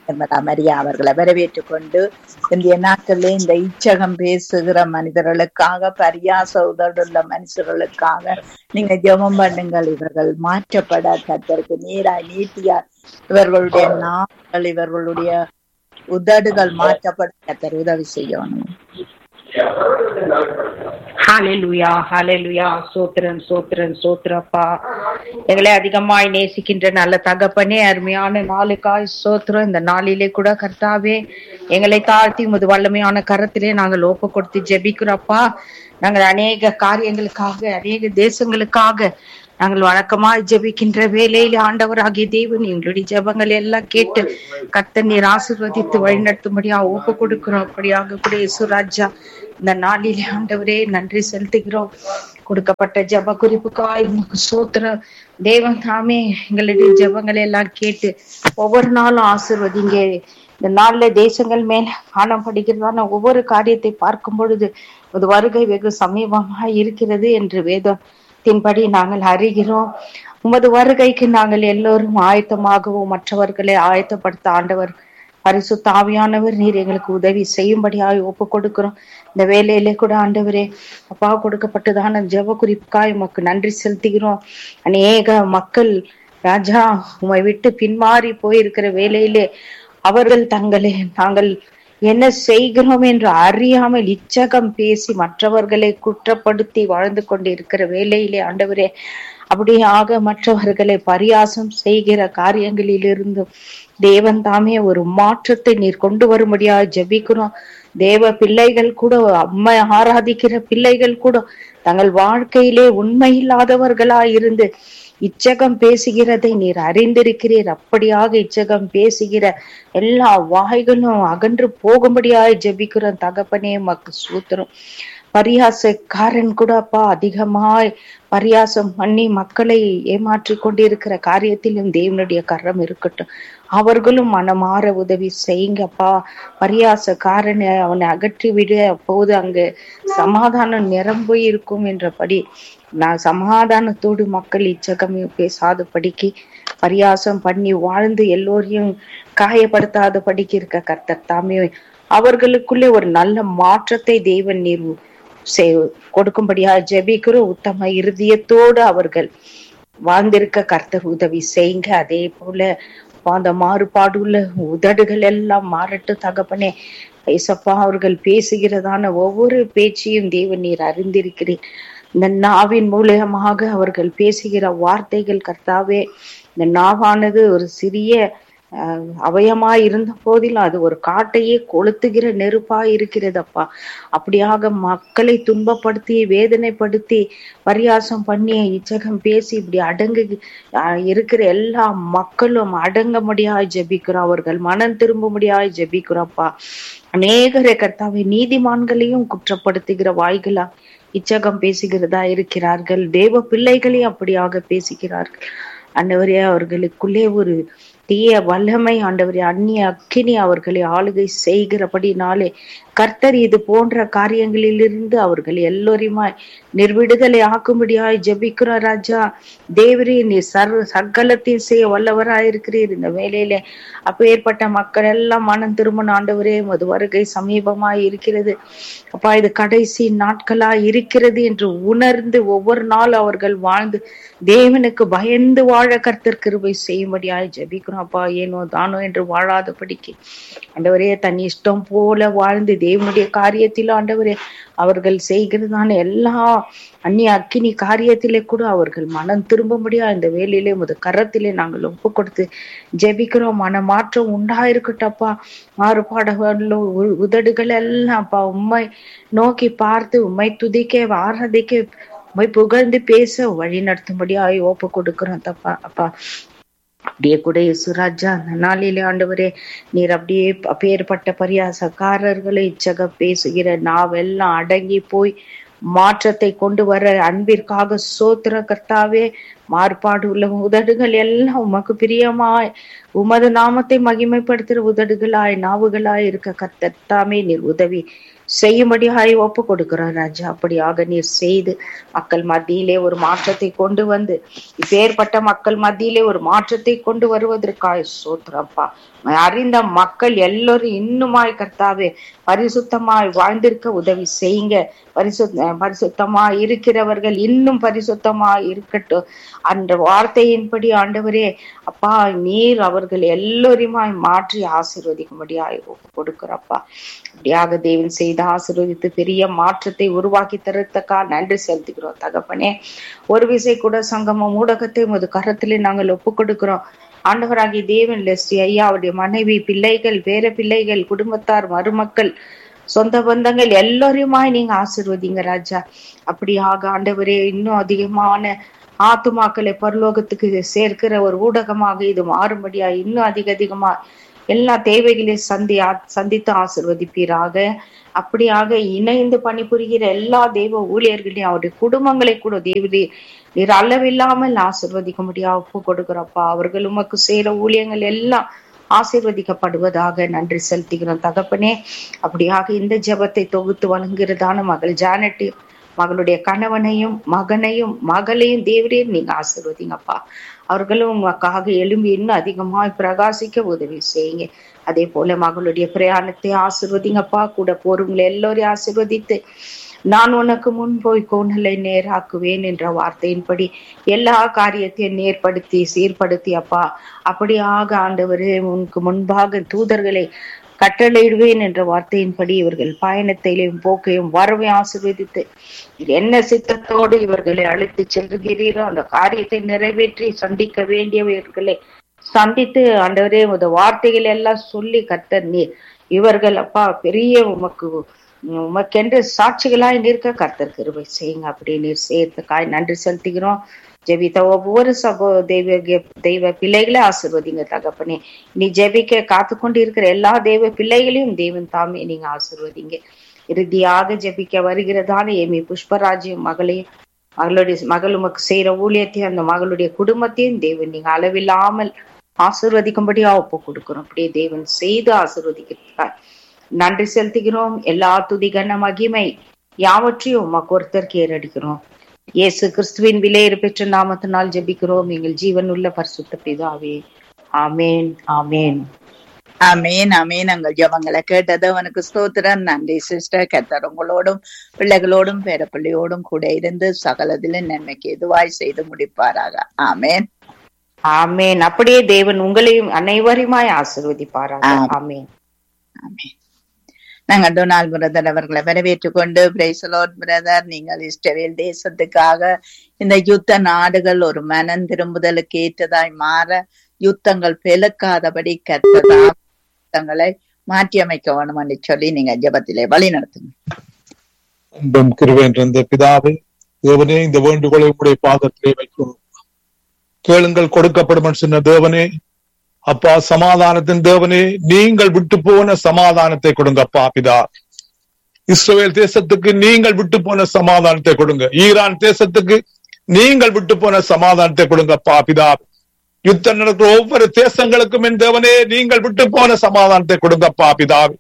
திருமலா மரியா அவர்களை வரவேற்றுக் கொண்டு இந்திய நாட்டிலே இந்த இச்சகம் பேசுகிற மனிதர்களுக்காக பரியாச உதடுள்ள மனுஷர்களுக்காக நீங்க ஜெபம் பண்ணுங்கள் இவர்கள் மாற்றப்பட கத்தருக்கு நீராய் நீட்டியார் இவர்களுடைய நாட்கள் இவர்களுடைய உதடுகள் மாற்றப்பட கத்தர் உதவி செய்யணும் ஹalleluya ஹalleluya சோத்திரன் சோத்திரன் சோத்திரப்பா எங்களை அதிகமாய் நேசிக்கின்ற நல்ல தகப்பனே அருமையான நாளுக்காய் சோத்திரம் இந்த நாளிலே கூட கர்த்தாவே எங்களை தாழ்த்தி முது வல்லமையான கரத்திலே நாங்கள் ஒப்பு கொடுத்து ஜெபிக்கிறோப்பா நாங்கள் அநேக காரியங்களுக்காக அநேக தேசங்களுக்காக நாங்கள் வழக்கமாய் ஜெபிக்கின்ற வேலையில ஆண்டவராகிய தேவன் எங்களுடைய ஜெபங்கள் எல்லாம் கேட்டு கர்த்தர் நீர் ஆசீர்வதித்து வழிநடத்தும்படியா ஒப்பு கொடுக்கிறோம் அப்படியாக கூட இசுராஜா இந்த நாளிலே ஆண்டவரே நன்றி செலுத்துகிறோம் கொடுக்கப்பட்ட ஜெப குறிப்புக்காய் உமக்கு சோத்திரம் தேவன் தாமே எங்களுடைய ஜெபங்களை எல்லாம் கேட்டு ஒவ்வொரு நாளும் ஆசிர்வதிங்க இந்த நாள்ல தேசங்கள் மேல காணப்படுகிறதான ஒவ்வொரு காரியத்தை பார்க்கும் பொழுது ஒரு வருகை வெகு சமீபமாக இருக்கிறது என்று வேதத்தின்படி நாங்கள் அறிகிறோம் உமது வருகைக்கு நாங்கள் எல்லோரும் ஆயத்தமாகவும் மற்றவர்களை ஆயத்தப்படுத்த ஆண்டவர் பரிசுத்த ஆவியானவர் நீர் எங்களுக்கு உதவி செய்யும்படியாய் ஒப்பு கொடுக்கிறோம் இந்த வேலையிலே கூட ஆண்டவரே அப்பா கொடுக்கப்பட்டதான ஜெப குறிப்புக்காய் உமக்கு நன்றி செலுத்துகிறோம் அநேக மக்கள் ராஜா உமை விட்டு பின்மாறி போயிருக்கிற வேலையிலே அவர்கள் தங்களை நாங்கள் என்ன செய்கிறோம் என்று அறியாமல் இச்சகம் பேசி மற்றவர்களை குற்றப்படுத்தி வாழ்ந்து கொண்டிருக்கிற வேலையிலே ஆண்டவரே அப்படியாக மற்றவர்களை பரியாசம் செய்கிற காரியங்களிலிருந்து தேவன் தாமே ஒரு மாற்றத்தை நீர் கொண்டு வரும்படியா ஜெபிக்கிறோம் தேவ பிள்ளைகள் கூட அம்மை ஆராதிக்கிற பிள்ளைகள் கூட தங்கள் வாழ்க்கையிலே உண்மை இல்லாதவர்களா இருந்து இச்சகம் பேசுகிறதை நீர் அறிந்திருக்கிறீர் அப்படியாக இச்சகம் பேசுகிற எல்லா வாய்களும் அகன்று போகும்படியாய் ஜெபிக்கிறோம் தகப்பனே மக்கு சூத்திரம் பரியாசக்காரன் கூட அப்பா அதிகமாய் பரியாசம் பண்ணி மக்களை ஏமாற்றி கொண்டிருக்கிற காரியத்திலும் தேவனுடைய கரம் இருக்கட்டும் அவர்களும் மனமாற உதவி செய்யுங்கப்பா பரியாசக்காரனை அவனை அகற்றி விட அப்போது அங்கு சமாதானம் நிரம்பி இருக்கும் என்றபடி நான் சமாதானத்தோடு மக்கள் இச்சகம் பேசாத படிக்கு பரியாசம் பண்ணி வாழ்ந்து எல்லோரையும் காயப்படுத்தாத படிக்கு இருக்க கர்த்தர் தாமே அவர்களுக்குள்ளே ஒரு நல்ல மாற்றத்தை தேவன் நீர் கொடுக்கும்படியா ஜெபிக்கிற உத்தம இருதயத்தோடு அவர்கள் வாழ்ந்திருக்க கர்த்தர் உதவி செய்யுங்க அதே போல அந்த மாறுபாடு உள்ள உதடுகள் எல்லாம் மாறட்டு தகப்பனே ஏசப்பா அவர்கள் பேசுகிறதான ஒவ்வொரு பேச்சையும் தேவன் நீர் அறிந்திருக்கிறேன் இந்த நாவின் மூலியமாக அவர்கள் பேசுகிற வார்த்தைகள் கர்த்தாவே இந்த நாவானது ஒரு சிறிய அவயமாய் இருந்த போதிலும் அது ஒரு காட்டையே கொளுத்துகிற நெருப்பாய் இருக்கிறதப்பா அப்படியாக மக்களை துன்பப்படுத்தி வேதனைப்படுத்தி பரியாசம் பண்ணி இச்சகம் பேசி இப்படி அடங்கு இருக்கிற எல்லா மக்களும் அடங்க முடியாய் ஜெபிக்கிறோம் அவர்கள் மனம் திரும்ப முடியாய் ஜெபிக்கிறோம்ப்பா அநேகரை கர்த்தாவை நீதிமான்களையும் குற்றப்படுத்துகிற வாய்களா இச்சகம் பேசுகிறதா இருக்கிறார்கள் தேவ பிள்ளைகளையும் அப்படியாக பேசுகிறார்கள் அன்னவரே அவர்களுக்குள்ளே ஒரு தீய வல்லமை ஆண்டவரே அந்நிய அக்கினி அவர்களை ஆளுகை செய்கிறபடினாலே கர்த்தர் இது போன்ற காரியங்களிலிருந்து அவர்கள் எல்லோரையுமாய் நிர்விடுதலை ஆக்கும்படியாய் ஜபிக்கிறோம் ராஜா தேவரே நீ சர் சகலத்தையும் செய்ய வல்லவராயிருக்கிறீர் இந்த வேலையில அப்பேற்பட்ட மக்கள் எல்லாம் மனம் திருமண ஆண்டவரே மது வருகை சமீபமாய் இருக்கிறது அப்பா இது கடைசி நாட்களா இருக்கிறது என்று உணர்ந்து ஒவ்வொரு நாள் அவர்கள் வாழ்ந்து தேவனுக்கு பயந்து வாழ கர்த்தர் கிருபை செய்யும்படியாய் ஜபிக்கிறோம் அப்பா ஏனோ தானோ என்று வாழாதபடிக்கு ஆண்டவரே தன் இஷ்டம் போல வாழ்ந்து தேவனுடைய காரியத்தில் ஆண்டவரே அவர்கள் செய்கிறதான எல்லா அந்நிய அக்கினி காரியத்திலே கூட அவர்கள் மனம் திரும்ப முடியா இந்த வேலையிலே முத கரத்திலே நாங்கள் ஒப்பு கொடுத்து ஜெபிக்கிறோம் மன மாற்றம் உண்டாயிருக்கட்டப்பா மாறுபாடுகள் உதடுகள் எல்லாம் அப்பா உண்மை நோக்கி பார்த்து உண்மை துதிக்க ஆராதிக்க உண்மை புகழ்ந்து பேச வழி நடத்தும்படியா ஒப்பு கொடுக்கிறோம் தப்பா அப்பா அப்படியே கூட சுராஜா அந்த நாளிலே ஆண்டவரே நீர் அப்படியே அப்பேற்பட்ட பரியாசக்காரர்களை இச்சக பேசுகிற நாவெல்லாம் அடங்கி போய் மாற்றத்தை கொண்டு வர அன்பிற்காக சோத்திர கர்த்தாவே மாறுபாடு உள்ள உதடுகள் எல்லாம் உமக்கு பிரியமாய் உமது நாமத்தை மகிமைப்படுத்துகிற உதடுகளாய் நாவுகளாய் இருக்க கர்த்தத்தாமே நீர் உதவி செய்யும்படியாய் ஒப்பு கொடுக்கிறோம் ராஜா அப்படியாக நீர் செய்து மக்கள் மத்தியிலே ஒரு மாற்றத்தை கொண்டு வந்து இப்பேற்பட்ட மக்கள் மத்தியிலே ஒரு மாற்றத்தை கொண்டு வருவதற்காய் சோத்திரப்பா அறிந்த மக்கள் எல்லோரும் இன்னுமாய் கர்த்தாவே பரிசுத்தமாய் வாழ்ந்திருக்க உதவி செய்யுங்க பரிசு பரிசுத்தமாய் இருக்கிறவர்கள் இன்னும் பரிசுத்தமாய் இருக்கட்டும் அந்த வார்த்தையின்படி ஆண்டவரே அப்பா நீர் அவர்கள் எல்லோருமாய் மாற்றி ஆசீர்வதிக்கும்படியாய் ஒப்பு கொடுக்கிறப்பா அப்படியாக தேவன் செய்து ஆசீர்வதித்து பெரிய மாற்றத்தை உருவாக்கி தரத்தக்கா நன்றி செலுத்துகிறோம் தகப்பனே ஒரு விசை கூட சங்கமம் ஊடகத்தை உமது கரத்திலே நாங்கள் ஒப்பு கொடுக்கிறோம் ஆண்டவராகிய தேவன் லெஸ்டி ஐயா அவருடைய மனைவி பிள்ளைகள் பேர பிள்ளைகள் குடும்பத்தார் மருமக்கள் சொந்த பந்தங்கள் எல்லோரையுமாய் நீங்க ஆசிர்வதிங்க ராஜா அப்படியாக ஆண்டவரே இன்னும் அதிகமான ஆத்துமாக்களை பரலோகத்துக்கு சேர்க்கிற ஒரு ஊடகமாக இது மாறும்படியா இன்னும் அதிக அதிகமா எல்லா தேவைகளையும் சந்தி சந்தித்து ஆசிர்வதிப்பீராக அப்படியாக இணைந்து பணிபுரிகிற எல்லா தெய்வ ஊழியர்களையும் அவருடைய குடும்பங்களை கூட தேவதி நீர் அளவில்லாமல் ஆசிர்வதிக்க முடியா ஒப்பு கொடுக்கிறப்பா அவர்கள் உமக்கு செய்யற ஊழியங்கள் எல்லாம் ஆசீர்வதிக்கப்படுவதாக நன்றி செலுத்துகிறோம் தகப்பனே அப்படியாக இந்த ஜெபத்தை தொகுத்து வழங்குகிறதான மகள் ஜானட்டி மகளுடைய கணவனையும் மகனையும் மகளையும் தேவரையும் நீங்க ஆசிர்வதிங்கப்பா அவர்களும் உங்களுக்காக எழும்பி இன்னும் அதிகமாய் பிரகாசிக்க உதவி செய்யுங்க அதே போல மகளுடைய பிரயாணத்தை ஆசிர்வதிங்கப்பா கூட போறவங்களை எல்லோரையும் ஆசிர்வதித்து நான் உனக்கு முன் போய் கோணலை நேராக்குவேன் என்ற வார்த்தையின்படி எல்லா காரியத்தையும் நேர்படுத்தி சீர்படுத்தி அப்பா அப்படியாக ஆண்டவரே உனக்கு முன்பாக தூதர்களை கட்டளையிடுவேன் என்ற வார்த்தையின்படி இவர்கள் பயணத்தையும் போக்கையும் வரவையும் ஆசீர்வதித்து என்ன சித்தத்தோடு இவர்களை அழைத்து செல்கிறீரோ அந்த காரியத்தை நிறைவேற்றி சந்திக்க வேண்டியவர்களை சந்தித்து ஆண்டவரே உத வார்த்தைகள் எல்லாம் சொல்லி கத்தர் நீர் இவர்கள் அப்பா பெரிய உமக்கு உமக்கென்று சாட்சிகளாய் நிற்க கர்த்தர் கிருபை செய்யுங்க அப்படி நீர் சேர்த்துக்காய் நன்றி செலுத்துகிறோம் ஜெபித்த ஒவ்வொரு சகோ தெய்வ தெய்வ பிள்ளைகளை ஆசிர்வதிங்க தகப்பனே நீ ஜெபிக்க காத்து கொண்டு இருக்கிற எல்லா தெய்வ பிள்ளைகளையும் தேவன் தாமே நீங்க ஆசிர்வதிங்க இறுதியாக ஜெபிக்க வருகிறதான ஏமி புஷ்பராஜையும் மகளையும் மகளுடைய மகள் உமக்கு செய்யற ஊழியத்தையும் அந்த மகளுடைய குடும்பத்தையும் தேவன் நீங்க அளவில்லாமல் ஆசிர்வதிக்கும்படியா ஒப்பு கொடுக்கிறோம் அப்படியே தேவன் செய்து ஆசிர்வதிக்கிறார் நன்றி செலுத்துகிறோம் எல்லா துதிகன மகிமை யாவற்றையும் உமக்கு ஒருத்தருக்கு ஏறடிக்கிறோம் இயேசு கிறிஸ்துவின் விலையேறு பெற்ற நாமத்தினால் ஜெபிக்கிறோம் எங்கள் ஜீவன் உள்ள பரிசுத்த பிதாவே ஆமேன் ஆமேன் அமேன் அமேன் எங்கள் ஜபங்களை கேட்டது அவனுக்கு ஸ்தோத்திரம் நன்றி சிஸ்டர் கத்தர் உங்களோடும் பிள்ளைகளோடும் பேரப்பிள்ளையோடும் கூட இருந்து சகலதிலும் நன்மைக்கு எதுவாய் செய்து முடிப்பாராக ஆமேன் ஆமேன் அப்படியே தேவன் உங்களையும் அனைவருமாய் ஆசிர்வதிப்பாராக ஆமேன் ஆமேன் நாங்கள் டொனால்ட் பிரதர் அவர்களை வரவேற்றுக் கொண்டு பிரைசலோட் பிரதர் நீங்கள் இஸ்ரேல் தேசத்துக்காக இந்த யுத்த நாடுகள் ஒரு மனம் திரும்புதலுக்கு ஏற்றதாய் மாற யுத்தங்கள் பெருக்காதபடி கத்ததா யுத்தங்களை மாற்றி அமைக்க வேணும் என்று சொல்லி நீங்க ஜபத்திலே வழி நடத்துங்க அன்பும் கிருவேன் இருந்த பிதாவே தேவனே இந்த வேண்டுகோளை உடைய பாதத்திலே வைக்கும் கேளுங்கள் கொடுக்கப்படும் சொன்ன தேவனே அப்பா சமாதானத்தின் தேவனே நீங்கள் விட்டு போன சமாதானத்தை கொடுங்கப்பா பிதா இஸ்ரேல் தேசத்துக்கு நீங்கள் விட்டு போன சமாதானத்தை கொடுங்க ஈரான் தேசத்துக்கு நீங்கள் விட்டு போன சமாதானத்தை கொடுங்கப்பா பிதா யுத்தம் நடக்கிற ஒவ்வொரு தேசங்களுக்கும் என் தேவனே நீங்கள் விட்டு போன சமாதானத்தை கொடுங்கப்பா பிதாவே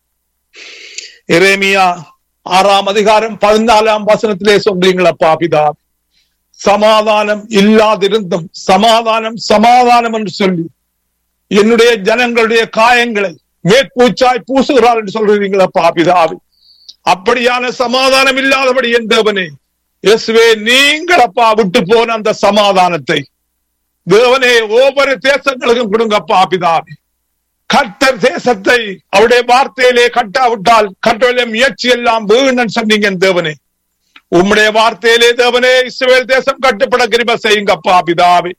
எரேமியா ஆறாம் அதிகாரம் பதினாலாம் வசனத்திலே சொல்றீங்களப்பா பிதா சமாதானம் இல்லாதிருந்தும் சமாதானம் சமாதானம் என்று சொல்லி என்னுடைய ஜனங்களுடைய காயங்களை மேற்பூச்சாய் பூசுகிறார் என்று சொல்றீங்களப்பா பிதாவே அப்படியான சமாதானம் இல்லாதபடி என் தேவனே இயேசுவே நீங்கள் அப்பா விட்டு போன அந்த சமாதானத்தை தேவனே ஒவ்வொரு தேசங்களுக்கும் கொடுங்கப்பா பிதாவே கர்த்தர் தேசத்தை அவருடைய வார்த்தையிலே கட்டாவிட்டால் கட்டளை முயற்சி எல்லாம் வீணன் சொன்னீங்க தேவனே உம்முடைய வார்த்தையிலே தேவனே இஸ்ரேல் தேசம் கட்டுப்பட கிருப செய்யுங்கப்பா பிதாவே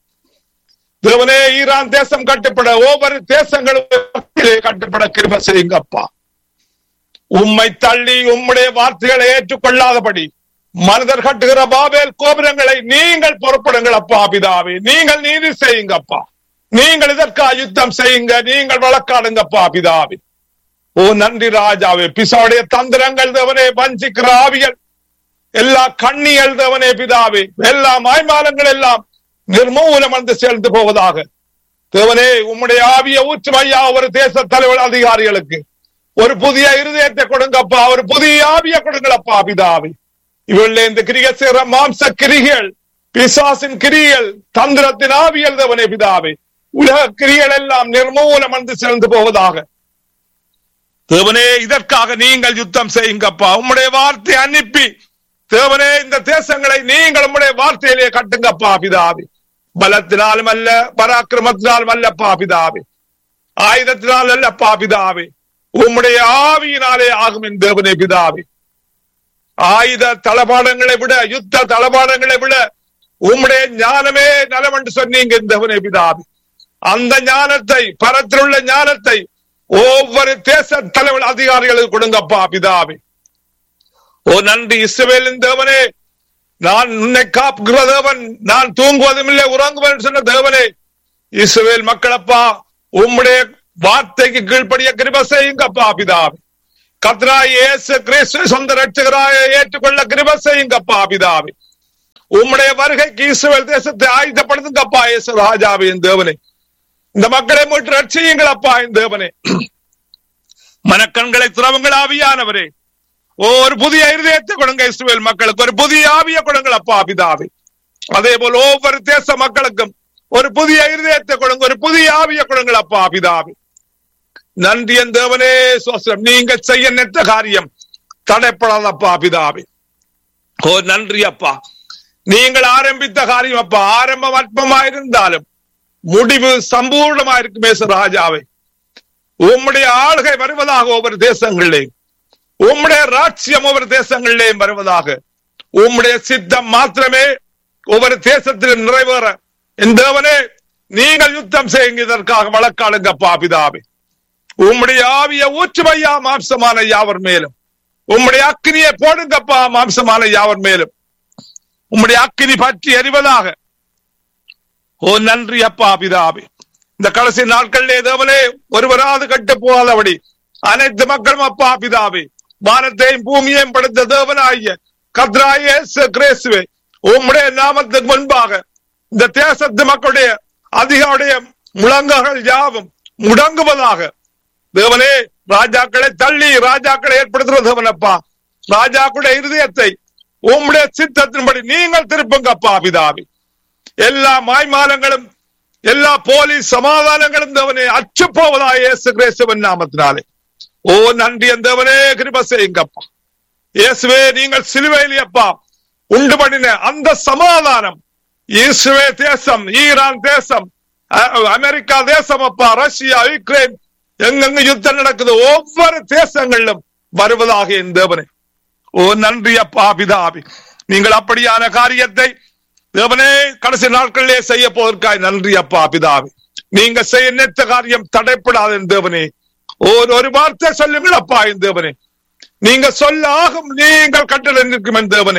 தேவனே ஈரான் தேசம் கட்டுப்பட ஒவ்வொரு தேசங்களும் கட்டுப்பட கிருப செய்யுங்கப்பா உம்மை தள்ளி உம்முடைய வார்த்தைகளை ஏற்றுக்கொள்ளாதபடி மனிதர் கட்டுகிற பாபேல் கோபுரங்களை நீங்கள் பொறுப்படுங்கள் அப்பா பிதாவே நீங்கள் நீதி செய்யுங்கப்பா நீங்கள் இதற்கா யுத்தம் செய்யுங்க நீங்கள் வழக்காடுங்கப்பா பிதாவே ஓ நன்றி ராஜாவே பிசாவுடைய தந்திரங்கள் தேவனே வஞ்சிக்கிற ஆவியல் எல்லா கண்ணியல் தேவனே பிதாவே எல்லா மாய்மாலங்கள் எல்லாம் நிர்மூலம் வந்து சேர்ந்து போவதாக தேவனே உம்முடைய ஆவிய ஊற்றும் ஐயா ஒரு தேச தலைவர் அதிகாரிகளுக்கு ஒரு புதிய இருதயத்தை கொடுங்கப்பா ஒரு புதிய ஆவிய கொடுங்களப்பா பிதாவே இவள்ள இந்த கிரிகை செய்கிற மாம்ச கிரிகள் பிசாசின் கிரிகள் தந்திரத்தின் ஆவியல் தேவனே பிதாவே உலக கிரிகள் எல்லாம் நிர்மூலம் வந்து சிறந்து போவதாக தேவனே இதற்காக நீங்கள் யுத்தம் செய்யுங்கப்பா உம்முடைய வார்த்தை அனுப்பி தேவனே இந்த தேசங்களை நீங்கள் உம்முடைய வார்த்தையிலே கட்டுங்கப்பா பிதாவே பலத்தினாலும் அல்ல பராக்கிரமத்தினாலும் அல்லப்பா பிதாவே ஆயுதத்தினால் அல்லப்பா பிதாவே உம்முடைய ஆவியினாலே ஆகும் என் தேவனே பிதாவே ஆயுத தளபாடங்களை விட யுத்த தளபாடங்களை விட உம்முடைய ஞானமே நலம் என்று சொன்னீங்க இந்த தேவனே பிதாவே அந்த ஞானத்தை பரத்திலுள்ள ஞானத்தை ஒவ்வொரு தேச தலைவர் அதிகாரிகளுக்கு கொடுங்கப்பா பிதாவே ஓ நன்றி இஸ்ரவேலின் தேவனே நான் உன்னை காப்புகிற தேவன் நான் தூங்குவதும் இல்லை உறங்குவதும் சொன்ன தேவனே இஸ்ரவேல் மக்களப்பா உம்முடைய வார்த்தைக்கு கீழ்ப்படிய கிருப செய்யுங்கப்பா பிதாவே கத்ராய் இயேசு கிறிஸ்து சொந்த ரட்சகராய ஏற்றுக்கொள்ள கிருப செய்யுங்கப்பா பிதாவே உம்முடைய வருகைக்கு இஸ்ரவேல் தேசத்தை ஆயுதப்படுத்துங்கப்பா இயேசு ராஜாவே என் தேவனே இந்த மக்களை மீட்டு ரட்சியுங்களப்பா என் தேவனே மனக்கண்களை துறவுங்கள் ஆவியானவரே ஓ, ஒரு புதிய இருதயத்தை கொடுங்க இஸ்ரவேல் மக்களுக்கு ஒரு புதிய ஆவிய கொடுங்கள் அப்பா பிதாவே அதே போல் ஒவ்வொரு தேச மக்களுக்கும் ஒரு புதிய இருதயத்தை கொடுங்க ஒரு புதிய ஆவிய கொடுங்கள் அப்பா பிதாவே நன்றி என் தேவனே சோசரம் நீங்க செய்ய நெத்த காரியம் தடைப்படாதப்பா பிதாவே ஓ நன்றி அப்பா நீங்கள் ஆரம்பித்த காரியம் அப்பா ஆரம்பம் அற்பமாயிருந்தாலும் முடிவு சம்பூர்ணமாயிருக்குமே ராஜாவை உம்முடைய ஆளுகை வருவதாக ஒவ்வொரு தேசங்களிலே உம்முடைய ராட்சியம் ஒவ்வொரு தேசங்களிலேயும் வருவதாக உம்முடைய சித்தம் மாத்திரமே ஒவ்வொரு தேசத்திலும் நிறைவேற என் தேவனே நீங்கள் யுத்தம் செய்யுங்க இதற்காக வழக்காளுங்க பாபிதாவே உம்முடைய ஆவிய ஊற்றுமையா மாம்சமான யாவர் மேலும் உம்முடைய அக்கினியை போடுங்கப்பா மாம்சமான யாவர் மேலும் உம்முடைய அக்கினி பற்றி எறிவதாக ஓ நன்றி அப்பா பிதாவே இந்த கடைசி நாட்களிலே தேவனே ஒருவராது கட்டு போகாதபடி அனைத்து மக்களும் அப்பா பிதாவே வானத்தையும் பூமியையும் படைத்த தேவனாகிய கத்ராய கிரேசுவே உம்முடைய நாமத்துக்கு முன்பாக இந்த தேசத்து மக்களுடைய அதிகாருடைய முழங்கங்கள் யாவும் முடங்குவதாக தேவனே ராஜாக்களை தள்ளி ராஜாக்களை ஏற்படுத்துற தேவனப்பா ராஜாக்களுடைய இருதயத்தை உம்முடைய சித்தத்தின்படி நீங்கள் திருப்புங்கப்பா பிதாவி எல்லா மாய்மாலங்களும் எல்லா போலீஸ் சமாதானங்களும் தேவனே அச்சு போவதா இயேசு கிறிஸ்துவின் நாமத்தினாலே ஓ நன்றி என் தேவனே கிருப செய்யுங்கப்பா இயேசுவே நீங்கள் சிலுவையிலே அப்பா உண்டு பண்ணின அந்த சமாதானம் இஸ்ரே தேசம் ஈரான் தேசம் அ- அமெரிக்கா தேசம் அப்பா ரஷ்யா யுக்ரைன் எங்கெங்க யுத்தம் நடக்குது ஒவ்வொரு தேசங்களிலும் வருவதாக என் தேவனே ஓ நன்றி அப்பா பிதாபி நீங்கள் அப்படியான காரியத்தை தேவனே கடைசி நாட்களிலே செய்ய போவதற்காய் நன்றி அப்பா பிதாவே நீங்க செய்ய நினைத்த காரியம் தடைப்படாத என் தேவனே ஒரு ஒரு வார்த்தை சொல்லுங்கள் அப்பா என் தேவனே நீங்க சொல்ல ஆகும் நீங்கள் கட்டளை நிற்கும் என் தேவனே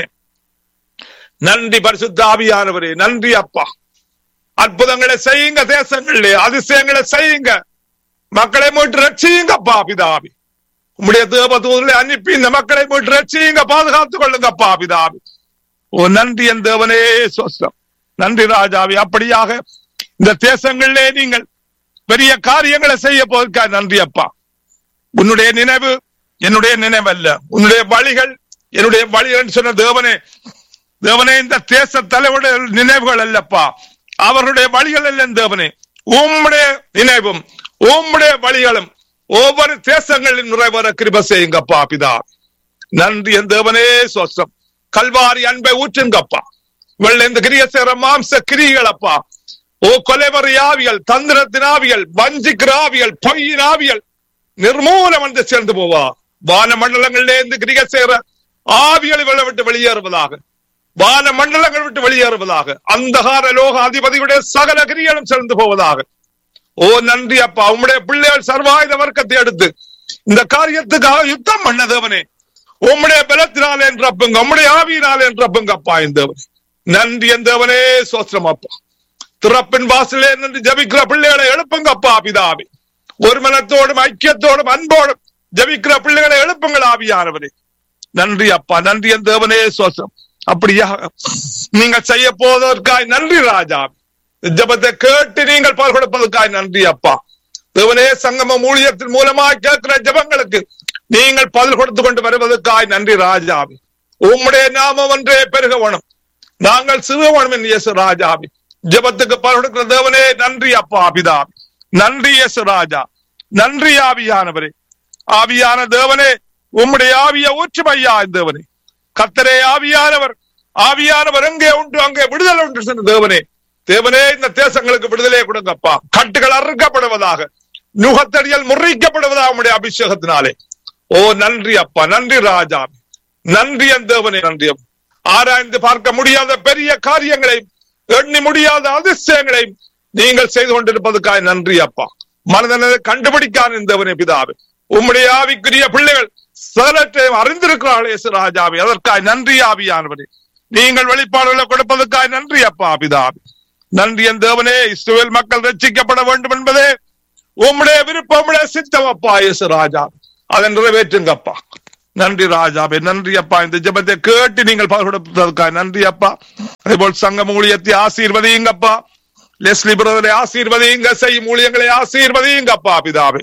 நன்றி பரிசுத்த ஆவியானவரே நன்றி அப்பா அற்புதங்களை செய்யுங்க தேசங்களிலே அதிசயங்களை செய்யுங்க மக்களை மீட்டு ரட்சியுங்கப்பா பிதாபி உம்முடைய தேவதூதரை அனுப்பி இந்த மக்களை மீட்டு ரட்சியுங்க பாதுகாத்துக் கொள்ளுங்கப்பா பிதாபி ஓ நன்றி என் தேவனே சோஸ்டம் நன்றி ராஜாவி அப்படியாக இந்த தேசங்களிலே நீங்கள் பெரிய காரியங்களை செய்ய போவதற்காக நன்றி அப்பா உன்னுடைய நினைவு என்னுடைய நினைவல்ல உன்னுடைய வழிகள் என்னுடைய வழிகள் சொன்ன தேவனே தேவனே இந்த தேச தலைவருடைய நினைவுகள் அல்லப்பா அவருடைய வழிகள் அல்ல தேவனே உம்முடைய நினைவும் உம்முடைய வழிகளும் ஒவ்வொரு தேசங்களில் நிறைவேற கிருப செய்யுங்கப்பா பிதா நன்றி என் தேவனே சோசம் கல்வாரி அன்பை ஊற்றுங்கப்பா வெள்ள இந்த கிரிய சேர மாம்ச கிரிகளப்பா ஓ கொலைவரி ஆவிகள் தந்திரத்தின் ஆவிகள் வஞ்சிக்கிற ஆவிகள் பொய்யின் ஆவிகள் நிர்மூலம் வந்து சேர்ந்து போவா வான மண்டலங்களிலே இருந்து கிரிக சேர ஆவிகளை வெள்ள விட்டு வெளியேறுவதாக வான மண்டலங்கள் விட்டு வெளியேறுவதாக அந்தகார லோக அதிபதியுடைய சகல கிரிகளும் சேர்ந்து போவதாக ஓ நன்றி அப்பா உம்முடைய பிள்ளைகள் சர்வாயுத வர்க்கத்தை எடுத்து இந்த காரியத்துக்காக யுத்தம் பண்ண தேவனே உம்முடைய பலத்தினாலே என்றப்புங்க உம்முடைய ஆவியினாலே என்றப்புங்க அப்பா என் தேவனே நன்றி என் தேவனே சோத்திரம் அப்பா திறப்பின் வாசலே நின்று ஜபிக்கிற பிள்ளைகளை எழுப்புங்க அப்பா பிதாவே ஒரு மனத்தோடும் ஐக்கியத்தோடும் அன்போடும் ஜபிக்கிற பிள்ளைகளை எழுப்புங்கள் ஆவியானவரே நன்றி அப்பா நன்றி என் தேவனே சோசம் அப்படியா நீங்க செய்ய போவதற்காய் நன்றி ராஜா ஜபத்தை கேட்டு நீங்கள் பால் கொடுப்பதற்காய் நன்றி அப்பா தேவனே சங்கம ஊழியத்தின் மூலமாய் கேட்கிற ஜெபங்களுக்கு நீங்கள் பதில் கொடுத்து கொண்டு வருவதற்காய் நன்றி ராஜாவி உம்முடைய நாமம் ஒன்றே பெருகவனும் நாங்கள் சிறுவனும் என்று இயேசு ராஜாவி ஜெபத்துக்கு பதில் கொடுக்கிற தேவனே நன்றி அப்பா பிதாவி நன்றி இயேசு ராஜா நன்றி ஆவியானவரே ஆவியான தேவனே உம்முடைய ஆவிய ஊற்றுமையா தேவனே கத்தரே ஆவியானவர் ஆவியானவர் எங்கே உண்டு அங்கே விடுதலை உண்டு சொன்ன தேவனே தேவனே இந்த தேசங்களுக்கு விடுதலை கொடுங்கப்பா கட்டுகள் அறுக்கப்படுவதாக நுகத்தடியல் முறிக்கப்படுவதாக உம்முடைய அபிஷேகத்தினாலே ஓ நன்றி அப்பா நன்றி ராஜா நன்றி என் தேவனே நன்றி ஆராய்ந்து பார்க்க முடியாத பெரிய காரியங்களை எண்ணி முடியாத அதிசயங்களை நீங்கள் செய்து கொண்டிருப்பதற்காக நன்றி அப்பா மனதனை கண்டுபிடிக்கான் தேவனே பிதாவே உம்முடைய ஆவிக்குரிய பிள்ளைகள் சகலற்றையும் அறிந்திருக்கிறார்கள் இயேசு ராஜாவே அதற்காக நன்றி ஆவியானவரே நீங்கள் வெளிப்பாடுகளை கொடுப்பதற்காக நன்றி அப்பா பிதாவே நன்றி என் தேவனே இஸ்ரேல் மக்கள் ரட்சிக்கப்பட வேண்டும் என்பதே உம்முடைய விருப்பம் உம்முடைய சித்தம் அப்பா இயேசு ராஜா அதை நிறைவேற்றுங்கப்பா நன்றி ராஜாவே நன்றி அப்பா இந்த ஜெபத்தை கேட்டு நீங்கள் பதில் கொடுப்பதற்காக நன்றி அப்பா அதேபோல் சங்கம் ஊழியத்தை ஆசீர்வதியுங்கப்பா லெஸ்லி பிரதரை ஆசீர்வதியுங்க செய்யும் ஊழியங்களை ஆசீர்வதியுங்கப்பா பிதாவே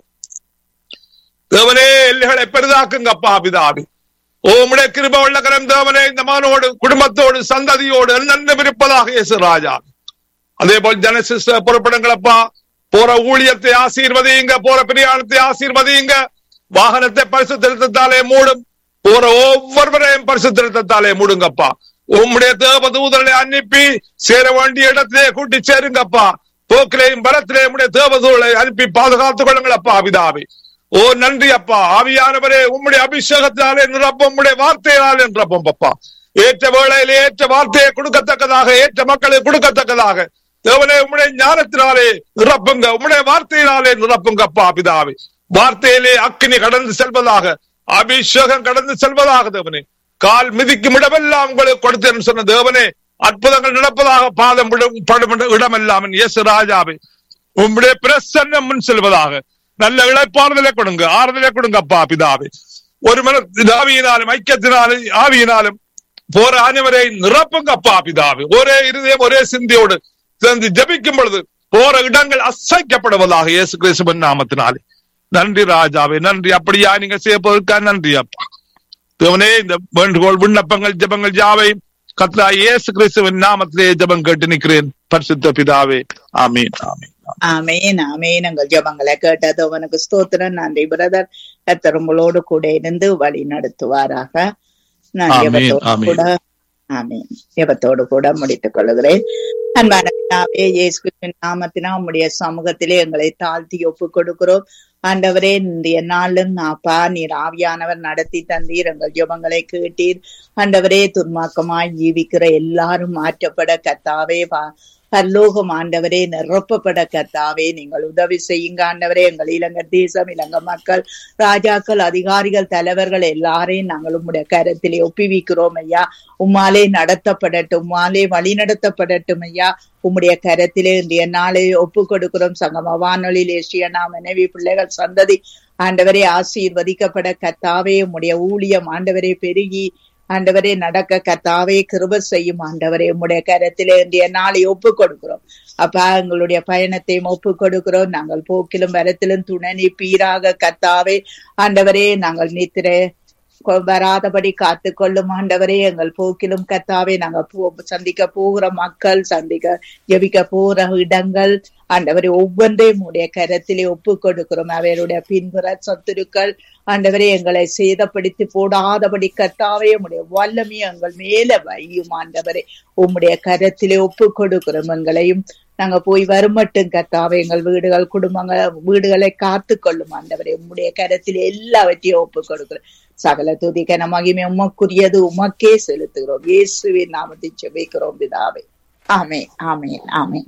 தேவனே எல்லைகளை பெரிதாக்குங்கப்பா பிதாவே ஓமுடைய கிருப உள்ள கரம் தேவனே இந்த மானோடு குடும்பத்தோடு சந்ததியோடு நன்மை இருப்பதாக இயேசு ராஜா அதே போல் ஜனசிஸ் புறப்படுங்களப்பா போற ஊழியத்தை ஆசீர்வதியுங்க போற பிரியாணத்தை ஆசீர்வதியுங்க வாகனத்தை பரிசு திருத்தத்தாலே மூடும் போற ஒவ்வொருவரையும் பரிசு திருத்தத்தாலே மூடுங்கப்பா உம்முடைய தேவ தூதர்களை அனுப்பி சேர வேண்டிய இடத்திலே கூட்டி சேருங்கப்பா போக்கிலேயும் பலத்திலேயும் உடைய தேவதூதர்களை அனுப்பி பாதுகாத்துக் கொள்ளுங்களப்பா அபிதாவி ஓ நன்றி அப்பா ஆவியானவரே உம்முடைய அபிஷேகத்தினாலே நிரப்பும் உம்முடைய வார்த்தையினாலே நிரப்பும் அப்பா ஏற்ற வேளையிலே ஏற்ற வார்த்தையை கொடுக்கத்தக்கதாக ஏற்ற மக்களுக்கு கொடுக்கத்தக்கதாக தேவனே உம்முடைய ஞானத்தினாலே நிரப்புங்க உம்முடைய வார்த்தையினாலே நிரப்புங்க அப்பா பிதாவே வார்த்தையிலே அக்கினி கடந்து செல்வதாக அபிஷேகம் கடந்து செல்வதாக தேவனே கால் மிதிக்கும் இடமெல்லாம் உங்களுக்கு கொடுத்தேன் சொன்ன தேவனே அற்புதங்கள் நடப்பதாக பாதம் விடும் படும் இடமெல்லாம் இயேசு ராஜாவே உம்முடைய பிரசன்னம் முன் செல்வதாக நல்ல இழைப்பாறுதலை கொடுங்க ஆறுதலை கொடுங்க அப்பா பிதாவே ஒரு மன ஆவியினாலும் ஐக்கியத்தினாலும் ஆவியினாலும் போற அனைவரை நிரப்புங்க அப்பா பிதாவே ஒரே இருதயம் ஒரே சிந்தியோடு சேர்ந்து ஜபிக்கும் பொழுது போற இடங்கள் அசைக்கப்படுவதாக இயேசு கிறிஸ்துவின் நாமத்தினாலே நன்றி ராஜாவே நன்றி அப்படியா நீங்க செய்யப்போவதற்கா நன்றி அப்பா தேவனே இந்த வேண்டுகோள் விண்ணப்பங்கள் ஜபங்கள் ஜாவை கத்ரா இயேசு கிறிஸ்துவின் நாமத்திலே ஜபம் கேட்டு நிற்கிறேன் பரிசுத்த பிதாவே ஆமீன் ஆமீன் ஆமேன் ஆமேன் உங்கள் ஜபங்களை கேட்டது அவனுக்கு ஸ்தோத்திரம் நன்றி பிரதர் கத்தர் உங்களோடு கூட இருந்து வழி நடத்துவாராக நான் ஆமென், ஜெபத்தோடு ஆமென். கூட ஆமேன் ஜெபத்தோடு கூட முடித்துக் கொள்கிறேன் அன்பான பிதாவே, இயேசு கிறிஸ்துவின் நாமத்தினா உம்முடைய சமூகத்திலே எங்களை தாழ்த்தி ஒப்பு கொடுக்கிறோம் ஆண்டவரே இந்திய நாளும் அப்பா நீர் ஆவியானவர் நடத்தி தந்தீர் எங்கள் ஜெபங்களை கேட்டீர் ஆண்டவரே துன்மாக்கமாய் ஜீவிக்கிற எல்லாரும் மாற்றப்பட கத்தாவே பா பரலோகம் ஆண்டவரே நிரப்பப்பட கத்தாவே நீங்கள் உதவி செய்யுங்க ஆண்டவரே எங்கள் இலங்கை தேசம் இலங்கை மக்கள் ராஜாக்கள் அதிகாரிகள் தலைவர்கள் எல்லாரையும் நாங்கள் உம்முடைய கரத்திலே ஒப்புவிக்கிறோம் ஐயா உம்மாலே நடத்தப்படட்டும் உம்மாலே வழி நடத்தப்படட்டும் ஐயா உம்முடைய கரத்திலே இன்றைய நாளை ஒப்பு கொடுக்கிறோம் சங்கம வானொலியில் ஏசியனா மனைவி பிள்ளைகள் சந்ததி ஆண்டவரே ஆசீர்வதிக்கப்பட கத்தாவே உம்முடைய ஊழியம் ஆண்டவரே பெருகி ஆண்டவரே நடக்க கத்தாவே கிருப செய்யும் ஆண்டவரே உம்முடைய கரத்திலே இன்றைய நாளை ஒப்பு கொடுக்கிறோம் அப்பா எங்களுடைய பயணத்தையும் ஒப்பு கொடுக்கிறோம் நாங்கள் போக்கிலும் வரத்திலும் துணை நீப்பீராக கத்தாவே ஆண்டவரே நாங்கள் நித்திர கொ- வராதபடி காத்து கொள்ளும் ஆண்டவரே எங்கள் போக்கிலும் கத்தாவே நாங்க போ சந்திக்க போகிற மக்கள் சந்திக்க ஜெபிக்க போகிற இடங்கள் ஆண்டவரே ஒவ்வொன்றையும் உடைய கரத்திலே ஒப்பு கொடுக்கிறோம் அவருடைய பின்புற சத்துருக்கள் ஆண்டவரே எங்களை சேதப்படுத்தி போடாதபடி கத்தாவே உம்முடைய வல்லமையை எங்கள் மேல வையும் ஆண்டவரே உம்முடைய கரத்திலே ஒப்பு கொடுக்கிறோம் எங்களையும் நாங்க போய் வருமட்டும் கத்தாவே எங்கள் வீடுகள் குடும்பங்கள் வீடுகளை காத்து கொள்ளும் ஆண்டவரே உம்முடைய கரத்தில் எல்லாவற்றையும் ஒப்பு கொடுக்கிறோம் சகல துதிக்க மகிமை உமக்குரியது உமக்கே செலுத்துகிறோம் இயேசுவின் நாமத்தை செபிக்கிறோம் பிதாவே ஆமென் ஆமென் ஆமென்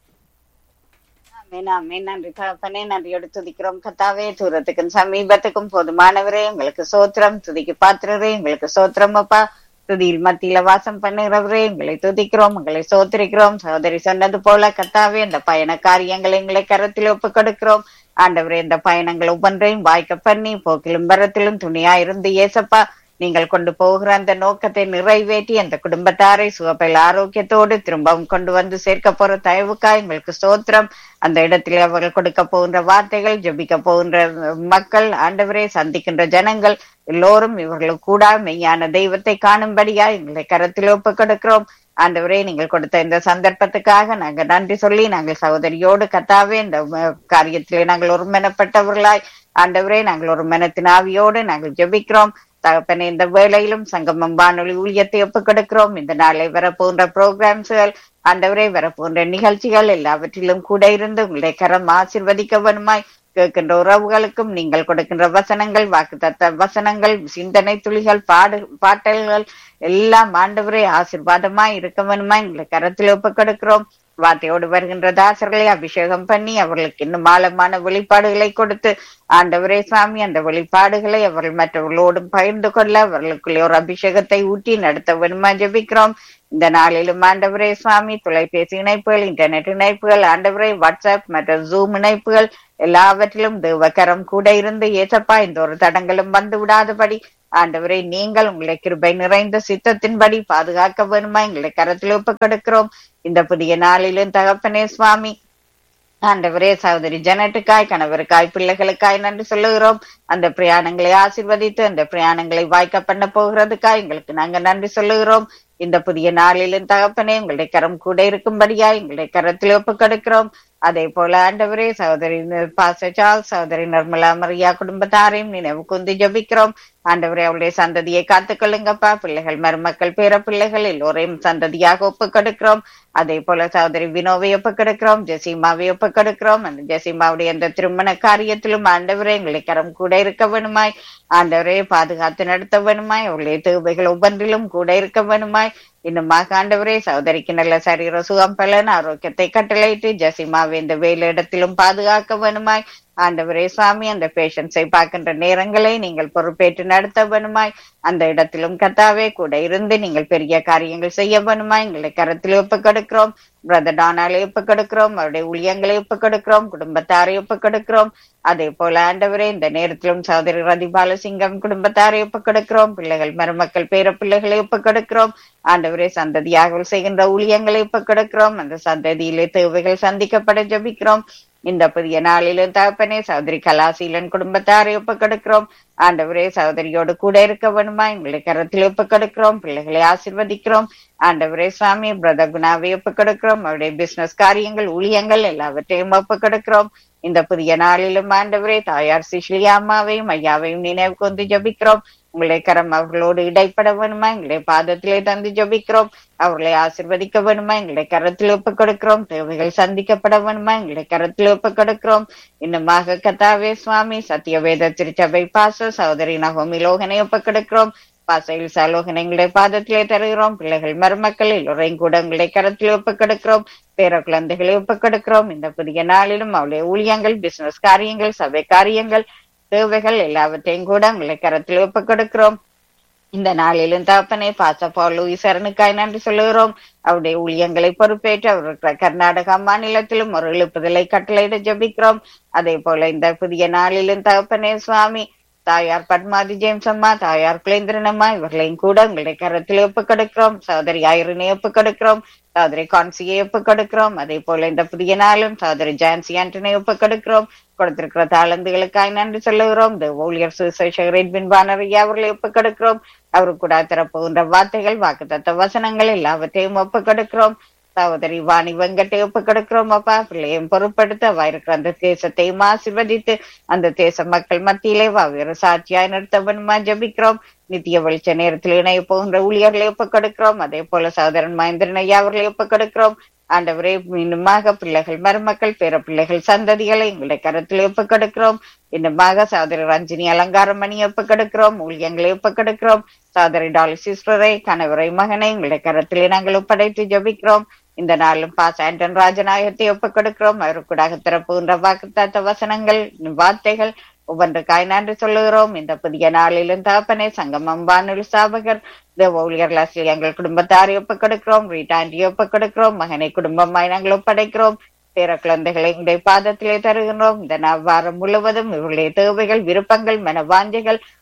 ஆமென், ஆமென். நன்றி தகப்பனே நன்றியோடு துதிக்கிறோம் கத்தாவே தூரத்துக்கும் சமீபத்துக்கும் போதுமானவரே உங்களுக்கு சோத்திரம் துதிக்கு பாத்திரரே உங்களுக்கு சோத்திரம் அப்பா துதியில் மத்தியில வாசம் பண்ணுகிறவரே உங்களை துதிக்கிறோம் உங்களை சோத்திரிக்கிறோம் சகோதரி சொன்னது போல கத்தாவே இந்த பயண காரியங்களை எங்களை கரத்தில் ஒப்பு கொடுக்கிறோம் ஆண்டவரே இந்த பயணங்கள் ஒவ்வொன்றையும் வாய்க்க பண்ணி போக்கிலும் வரத்திலும் துணியா இருந்து ஏசப்பா நீங்கள் கொண்டு போகிற அந்த நோக்கத்தை நிறைவேற்றி அந்த குடும்பத்தாரை சுகப்பையில் ஆரோக்கியத்தோடு திரும்பவும் கொண்டு வந்து சேர்க்க போற தயவுக்காய் எங்களுக்கு ஸ்தோத்திரம் அந்த இடத்தில் அவர்கள் கொடுக்க போகின்ற வார்த்தைகள் ஜெபிக்க போகின்ற மக்கள் ஆண்டவரே சந்திக்கின்ற ஜனங்கள் எல்லோரும் இவர்களுக்கு கூட மெய்யான தெய்வத்தை காணும்படியா எங்களை கரத்தில் ஒப்பு கொடுக்கிறோம் ஆண்டவரே நீங்கள் கொடுத்த இந்த சந்தர்ப்பத்துக்காக நாங்க நன்றி சொல்லி நாங்கள் சகோதரியோடு கத்தாவே இந்த அஹ், காரியத்திலே நாங்கள் ஒருமனப்பட்டவர்களாய் ஆண்டவரே நாங்கள் ஒரு மனத்தின் ஆவியோடு நாங்கள் ஜெபிக்கிறோம் தகப்பனே இந்த வேளையிலும் சங்கமம் வானொலி ஊழியத்தை ஒப்புக் கொடுக்கிறோம் இந்த நாளை வரப்போன்ற ப்ரோக்ராம்ஸ்கள் ஆண்டவரே வரப்போன்ற நிகழ்ச்சிகள் எல்லாவற்றிலும் கூட இருந்து உங்களுடைய கரம் ஆசிர்வதிக்க வேணுமாய் கேட்கின்ற உறவுகளுக்கும் நீங்கள் கொடுக்கின்ற வசனங்கள் வாக்குத்தத்த வசனங்கள் சிந்தனை துளிகள் பாடு பாட்டல்கள் எல்லாம் ஆண்டவரே ஆசீர்வாதமாய் இருக்க வேணுமாய் உங்களை கரத்தில் ஒப்புக் கொடுக்கிறோம் வார்த்தையோடு வருகின்ற தாசர்களை அபிஷேகம் பண்ணி அவர்களுக்கு இன்னும் ஆழமான வெளிப்பாடுகளை கொடுத்து ஆண்டவரே சுவாமி அந்த வெளிப்பாடுகளை அவர்கள் மற்றவர்களோடும் பகிர்ந்து கொள்ள அவர்களுக்குள்ளே ஒரு அபிஷேகத்தை ஊட்டி நடத்த வேணுமா ஜெபிக்கிறோம் இந்த நாளிலும் ஆண்டவரே சுவாமி தொலைபேசி இணைப்புகள் இன்டர்நெட் இணைப்புகள் ஆண்டவரே வாட்ஸ்அப் மற்றும் ஜூம் இணைப்புகள் எல்லாவற்றிலும் தேவகரம் கூட இருந்து ஏசப்பா இந்த ஒரு தடங்களும் வந்து விடாதபடி ஆண்டவரை நீங்கள் உங்களை கிருபை நிறைந்த சித்தத்தின்படி பாதுகாக்க வேணுமா எங்களை கரத்தில் ஒப்புக் கொடுக்கிறோம் இந்த புதிய நாளிலும் தகப்பனே சுவாமி ஆண்டவரே சகோதரி ஜனட்டுக்காய் கணவருக்காய் பிள்ளைகளுக்காய் நன்றி சொல்லுகிறோம் அந்த பிரயாணங்களை ஆசிர்வதித்து அந்த பிரயாணங்களை வாய்க்க பண்ண போகிறதுக்காய் எங்களுக்கு நாங்க நன்றி சொல்லுகிறோம் இந்த புதிய நாளிலும் தகப்பனே உங்களுடைய கரம் கூட இருக்கும்படியா எங்களுடைய கரத்தில் ஒப்புக் கொடுக்கிறோம் அதே போல ஆண்டவரே சகோதரி பாசச்சால் சகோதரி நிர்மலா மரியா குடும்பத்தாரையும் நினைவு குந்தி ஜபிக்கிறோம் ஆண்டவரே அவளுடைய சந்ததியை காத்துக்கொள்ளுங்கப்பா பிள்ளைகள் மருமக்கள் பேர பிள்ளைகள் எல்லோரையும் சந்ததியாக ஒப்புக் கொடுக்கிறோம் அதே போல சகோதரி வினோவை ஒப்புக் கொடுக்கிறோம் ஜெசிமாவை ஒப்புக் கொடுக்கிறோம் அந்த ஜெசிமாவுடைய அந்த திருமண காரியத்திலும் ஆண்டவரே எங்களை கரம் கூட இருக்க வேணுமாய் ஆண்டவரே பாதுகாத்து நடத்த வேணுமாய் அவருடைய தேவைகள் ஒவ்வொன்றிலும் கூட இருக்க வேணுமாய் இன்னுமாக ஆண்டவரே சகோதரிக்கு நல்ல சரீர சுகம் பலன் ஆரோக்கியத்தை கட்டளையிட்டு ஜசிமாவை இந்த வேலையிடத்திலும் பாதுகாக்க வேணுமாய் ஆண்டவரே சுவாமி அந்த பேஷன்ஸை பார்க்கின்ற நேரங்களை நீங்கள் பொறுப்பேற்று நடத்த வேணுமாய் அந்த இடத்திலும் கத்தாவே கூட இருந்து நீங்கள் பெரிய காரியங்கள் செய்ய வேணுமாய் எங்களை கரத்தில் ஒப்புக் கொடுக்கிறோம் பிரதர் டானாலை ஒப்புக் கொடுக்கிறோம் அவருடைய ஊழியங்களை ஒப்புக் கொடுக்கிறோம் குடும்பத்தாரை ஒப்புக் கொடுக்கிறோம் அதே போல ஆண்டவரே இந்த நேரத்திலும் சகோதரி ரதி பாலசிங்கம் குடும்பத்தாரை ஒப்புக் கொடுக்கிறோம் பிள்ளைகள் மருமக்கள் பேர பிள்ளைகளை ஒப்புக் கொடுக்கிறோம் ஆண்டவரே சந்ததியாக செய்கின்ற ஊழியங்களை ஒப்புக் கொடுக்கிறோம் அந்த சந்ததியிலே தேவைகள் சந்திக்கப்பட ஜபிக்கிறோம் இந்த புதிய நாளிலும் தகப்பனே சகோதரி கலாசீலன் குடும்பத்தாரை ஒப்புக் கொடுக்கிறோம் ஆண்டவரே சகோதரியோடு கூட இருக்க வேணுமா எங்களை கரத்தில் ஒப்புக் கொடுக்கிறோம் பிள்ளைகளை ஆசிர்வதிக்கிறோம் ஆண்டவரே சுவாமி பிரதர் குணாவை ஒப்புக் கொடுக்கிறோம் அவருடைய பிசினஸ் காரியங்கள் ஊழியங்கள் எல்லாவற்றையும் ஒப்புக் கொடுக்கிறோம் இந்த புதிய நாளிலும் ஆண்டவரே தாயார் சிஷ்லியா அம்மாவையும் ஐயாவையும் நினைவு கொண்டு ஜபிக்கிறோம் உங்களுடைய கரம் அவர்களோடு இடைப்பட வேணுமா எங்களுடைய பாதத்திலே தந்து ஜபிக்கிறோம் அவர்களை ஆசிர்வதிக்க வேணுமா எங்களுடைய கரத்தில் ஒப்புக் கொடுக்கிறோம் தேவைகள் சந்திக்கப்பட வேணுமா எங்களுடைய கரத்தில் ஒப்புக் கொடுக்கிறோம் இன்னுமாக கத்தாவே சுவாமி சத்தியவேத திருச்சபை பாச சகோதரி நகோமி லோகனை ஒப்புக் கொடுக்கிறோம் பாசையில் சலோகனை எங்களுடைய பாதத்திலே தருகிறோம் பிள்ளைகள் மருமக்கள் எல்லோரையும் கூட உங்களுடைய கரத்தில் ஒப்புக் கொடுக்கிறோம் பேர குழந்தைகளை ஒப்புக் கொடுக்கிறோம் இந்த புதிய நாளிலும் அவளுடைய ஊழியங்கள் பிசினஸ் காரியங்கள் சபை காரியங்கள் தேவைகள் எல்லாவற்றையும் கூட உங்களை கரத்தில் ஒப்புக் கொடுக்கிறோம் இந்த நாளிலும் தகப்பனே பாசப்பால் லூயிசரனுக்காய் நன்றி சொல்லுகிறோம் அவருடைய ஊழியங்களை பொறுப்பேற்று அவர் இருக்கிற கர்நாடகா மாநிலத்திலும் ஒரு எழுப்புதலை கட்டளையிட ஜபிக்கிறோம் அதே போல இந்த புதிய நாளிலும் தகப்பனே சுவாமி தாயார் பத்மாதி ஜேம்ஸ் அம்மா தாயார் குலேந்திரன் அம்மா இவர்களையும் கூட உங்களுடைய கரத்தில் ஒப்புக் கொடுக்கிறோம் சகோதரி ஆயிரனை ஒப்புக் கொடுக்கிறோம் சகோதரி கான்சியை ஒப்புக் கொடுக்கிறோம் அதே போல இந்த புதிய நாளும் சகோதரி ஜான்சி ஆண்டனை ஒப்புக் கொடுக்கிறோம் கொடுத்திருக்கிற தாளந்துகளுக்காய் நன்றி சொல்லுகிறோம் இந்த ஊழியர் சுசேஷகரின் பின்பானரையா அவர்களை ஒப்புக் கொடுக்கிறோம் அவருக்கு கூட திறப்புகின்ற வார்த்தைகள் வாக்குத்தத்த வசனங்கள் எல்லாவற்றையும் ஒப்புக் கொடுக்கிறோம் சகோதரி வாணி வெங்கட்டை ஒப்புக் கொடுக்கிறோம் அப்பா பிள்ளையும் பொறுப்படுத்த அவ இருக்கிற அந்த தேசத்தையும் ஆசிர்வதித்து அந்த தேச மக்கள் மத்தியிலே வாவேறு சாட்சியாய் நிறுத்தவனுமா ஜபிக்கிறோம் நித்திய வெளிச்ச நேரத்தில் இணைய போகின்ற ஊழியர்களை ஒப்புக் கொடுக்கிறோம் அதே போல சகோதரன் மகேந்திரன் ஐயா அவர்களை ஒப்புக் கொடுக்கிறோம் ஆண்டவரே மீண்டுமாக பிள்ளைகள் மருமக்கள் பேர பிள்ளைகள் சந்ததிகளை எங்களுடைய கரத்தில் ஒப்புக் கொடுக்கிறோம் இன்னுமாக சகோதரி ரஞ்சினி அலங்காரம் மணி ஒப்புக் கொடுக்கிறோம் ஊழியங்களை ஒப்புக் கொடுக்கிறோம் சகோதரி டாலி சிஸ்டரை கணவரை மகனை எங்களுடைய கரத்திலே நாங்கள் ஒப்படைத்து ஜபிக்கிறோம் இந்த நாளும் பாஸ் ஆண்டன் ராஜநாயகத்தை ஒப்புக் கொடுக்கிறோம் அவருக்கூடாக திறப்புகின்ற வாக்குத்தாத்த வசனங்கள் வார்த்தைகள் ஒவ்வொன்றுக்காய் நன்றி சொல்லுகிறோம் இந்த புதிய நாளிலும் தகப்பனே சங்கமம் வானொலி ஸ்தாபகர் தேவ ஊழியர்கள் ஆசிரியர் எங்கள் குடும்பத்தாரை ஒப்புக் கொடுக்கிறோம் ரீட்டாண்டி ஒப்புக் கொடுக்கிறோம் மகனை குடும்பமாய் நாங்கள் ஒப்படைக்கிறோம் பேர குழந்தைகளை எங்களுடைய பாதத்திலே தருகின்றோம் இந்த வாரம் முழுவதும் இவர்களுடைய தேவைகள் விருப்பங்கள் மனவாஞ்சைகள்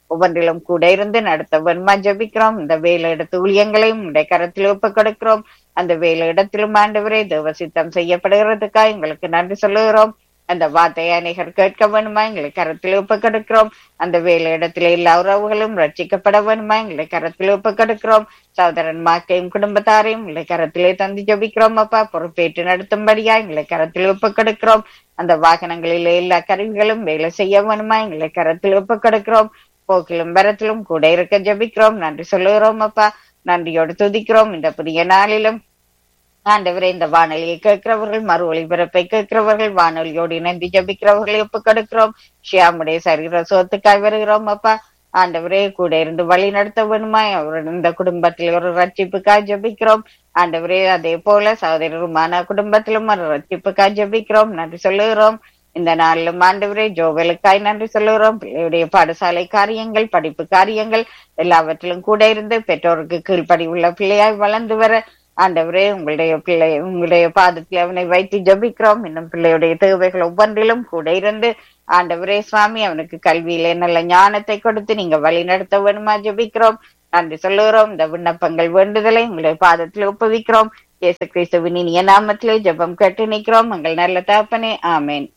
ஒவ்வொன்றிலும் கூட இருந்து நடத்த வேணுமா ஜெபிக்கிறோம் இந்த வேலை இடத்து ஊழியங்களையும் உடைய கரத்தில் ஒப்புக் கொடுக்கிறோம் அந்த வேலை இடத்திலும் ஆண்டவரே தேவ சித்தம் செய்யப்படுகிறதுக்காக எங்களுக்கு நன்றி சொல்லுகிறோம் அந்த வார்த்தையை அநேகர் கேட்க வேணுமா எங்களை கரத்தில் ஒப்புக் கொடுக்கிறோம் அந்த வேலை இடத்துல எல்லா உறவுகளும் ரட்சிக்கப்பட வேணுமா எங்களை கரத்தில் ஒப்புக் கொடுக்கிறோம் சகோதரன் மாக்கையும் குடும்பத்தாரையும் எங்களை கரத்திலே தந்து ஜபிக்கிறோம் அப்பா பொறுப்பேற்று நடத்தும்படியா எங்களை கரத்தில் ஒப்புக் கொடுக்கிறோம் அந்த வாகனங்களிலே எல்லா கருவிகளும் வேலை செய்ய வேணுமா எங்களை கரத்தில் ஒப்புக் கொடுக்கிறோம் போக்கிலும் வரத்திலும் கூட இருக்க ஜபிக்கிறோம் நன்றி சொல்லுகிறோம் அப்பா நன்றியோடு துதிக்கிறோம் இந்த புதிய நாளிலும் ஆண்டவரே இந்த வானொலியை கேட்கிறவர்கள் மறு ஒளிபரப்பை கேட்கிறவர்கள் வானொலியோடு இணைந்து ஜபிக்கிறவர்களை ஒப்புக் கொடுக்கிறோம் ஷியாமுடைய சரீர சோத்துக்காய் வருகிறோம் அப்பா ஆண்டவரே கூட இருந்து வழி நடத்த வேணுமா அவர் இந்த குடும்பத்தில் ஒரு ரட்சிப்புக்காய் ஜபிக்கிறோம் ஆண்டவரே அதே போல சகோதரருமான குடும்பத்திலும் ஒரு ரட்சிப்புக்காய் ஜபிக்கிறோம் நன்றி சொல்லுகிறோம் இந்த நாளிலும் ஆண்டவரே ஜோவலுக்காய் நன்றி சொல்லுகிறோம் பிள்ளையுடைய பாடசாலை காரியங்கள் படிப்பு காரியங்கள் எல்லாவற்றிலும் கூட இருந்து பெற்றோருக்கு கீழ்ப்படி உள்ள பிள்ளையாய் வளர்ந்து வர ஆண்டவரே உங்களுடைய பிள்ளை உங்களுடைய பாதத்தில் அவனை வைத்து ஜபிக்கிறோம் இன்னும் பிள்ளையுடைய தேவைகள் ஒவ்வொன்றிலும் கூட இருந்து ஆண்டவரே சுவாமி அவனுக்கு கல்வியிலே நல்ல ஞானத்தை கொடுத்து நீங்க வழி நடத்த வேணுமா ஜபிக்கிறோம் நன்றி சொல்லுகிறோம் இந்த விண்ணப்பங்கள் வேண்டுதலை உங்களுடைய பாதத்தில் ஒப்புவிக்கிறோம் இயேசு கிறிஸ்துவின் இனிய நாமத்திலே ஜெபம் கேட்டு நிற்கிறோம் எங்கள் நல்ல தாப்பனே ஆமேன்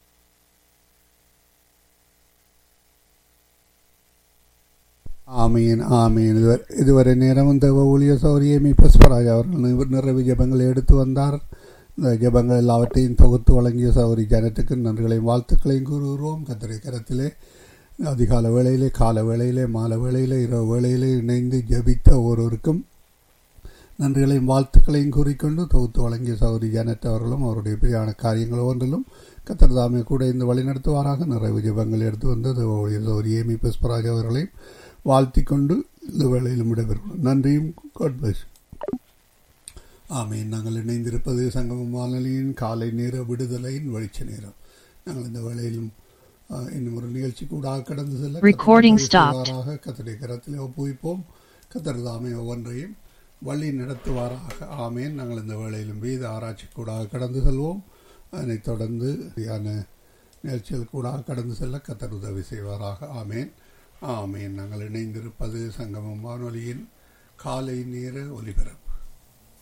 ஆமீன் ஆமீன் இதுவரை இதுவரை நேரம் இந்த ஊழிய சௌரியமி புஷ்பராஜ் அவர்கள் நிற- நிறைவு ஜபங்களை எடுத்து வந்தார் இந்த ஜபங்கள் எல்லாவற்றையும் தொகுத்து வழங்கிய சௌரி ஜனத்துக்கு நன்றிகளையும் வாழ்த்துக்களையும் கூறுகிறோம் கத்திரை கரத்திலே அதிகால வேளையிலே கால வேளையிலே மாலை வேளையிலே இரவு வேளையிலே இணைந்து ஜபித்த ஒருவருக்கும் நன்றிகளையும் வாழ்த்துக்களையும் கூறிக்கொண்டு தொகுத்து வழங்கிய சௌரி ஜனத் அவர்களும் அவருடைய பிரியான காரியங்கள் ஒன்றிலும் கத்தர் தாமே கூட இந்த வழிநடத்துவாராக நிறைவு ஜபங்கள் எடுத்து வந்தது சௌரி ஏமி புஷ்பராஜ் அவர்களையும் வாழ்த்தி கொண்டு இந்த வேளையிலும் விடைபெறுகிறோம் நன்றியும் God bless you. ஆமீன் நாங்கள் இணைந்திருப்பது சங்கமம் வானொலியின் காலை நேர விடுதலையின் வெளிச்ச நேரம் நாங்கள் இந்த வேளையிலும் ஆஹ், இன்னும் ஒரு நிகழ்ச்சி கூட கடந்து செல்ல Recording கர்த்தர் stopped. செய்வாராக கத்தருடைய கரத்தில் ஒப்புவிப்போம் கத்தர் தாமே ஒவ்வொன்றையும் வழி நடத்துவாராக ஆமேன் நாங்கள் இந்த வேளையிலும் வேத ஆராய்ச்சி கூட கடந்து செல்வோம் அதனைத் தொடர்ந்து சரியான நிகழ்ச்சிகள் கூட கடந்து செல்ல கத்தர் உதவி செய்வாராக ஆமேன் ஆமேன் நாங்கள் இணைந்திருப்பது சங்கமம் வானொலியின் காலை நேர ஒலிபரப்பு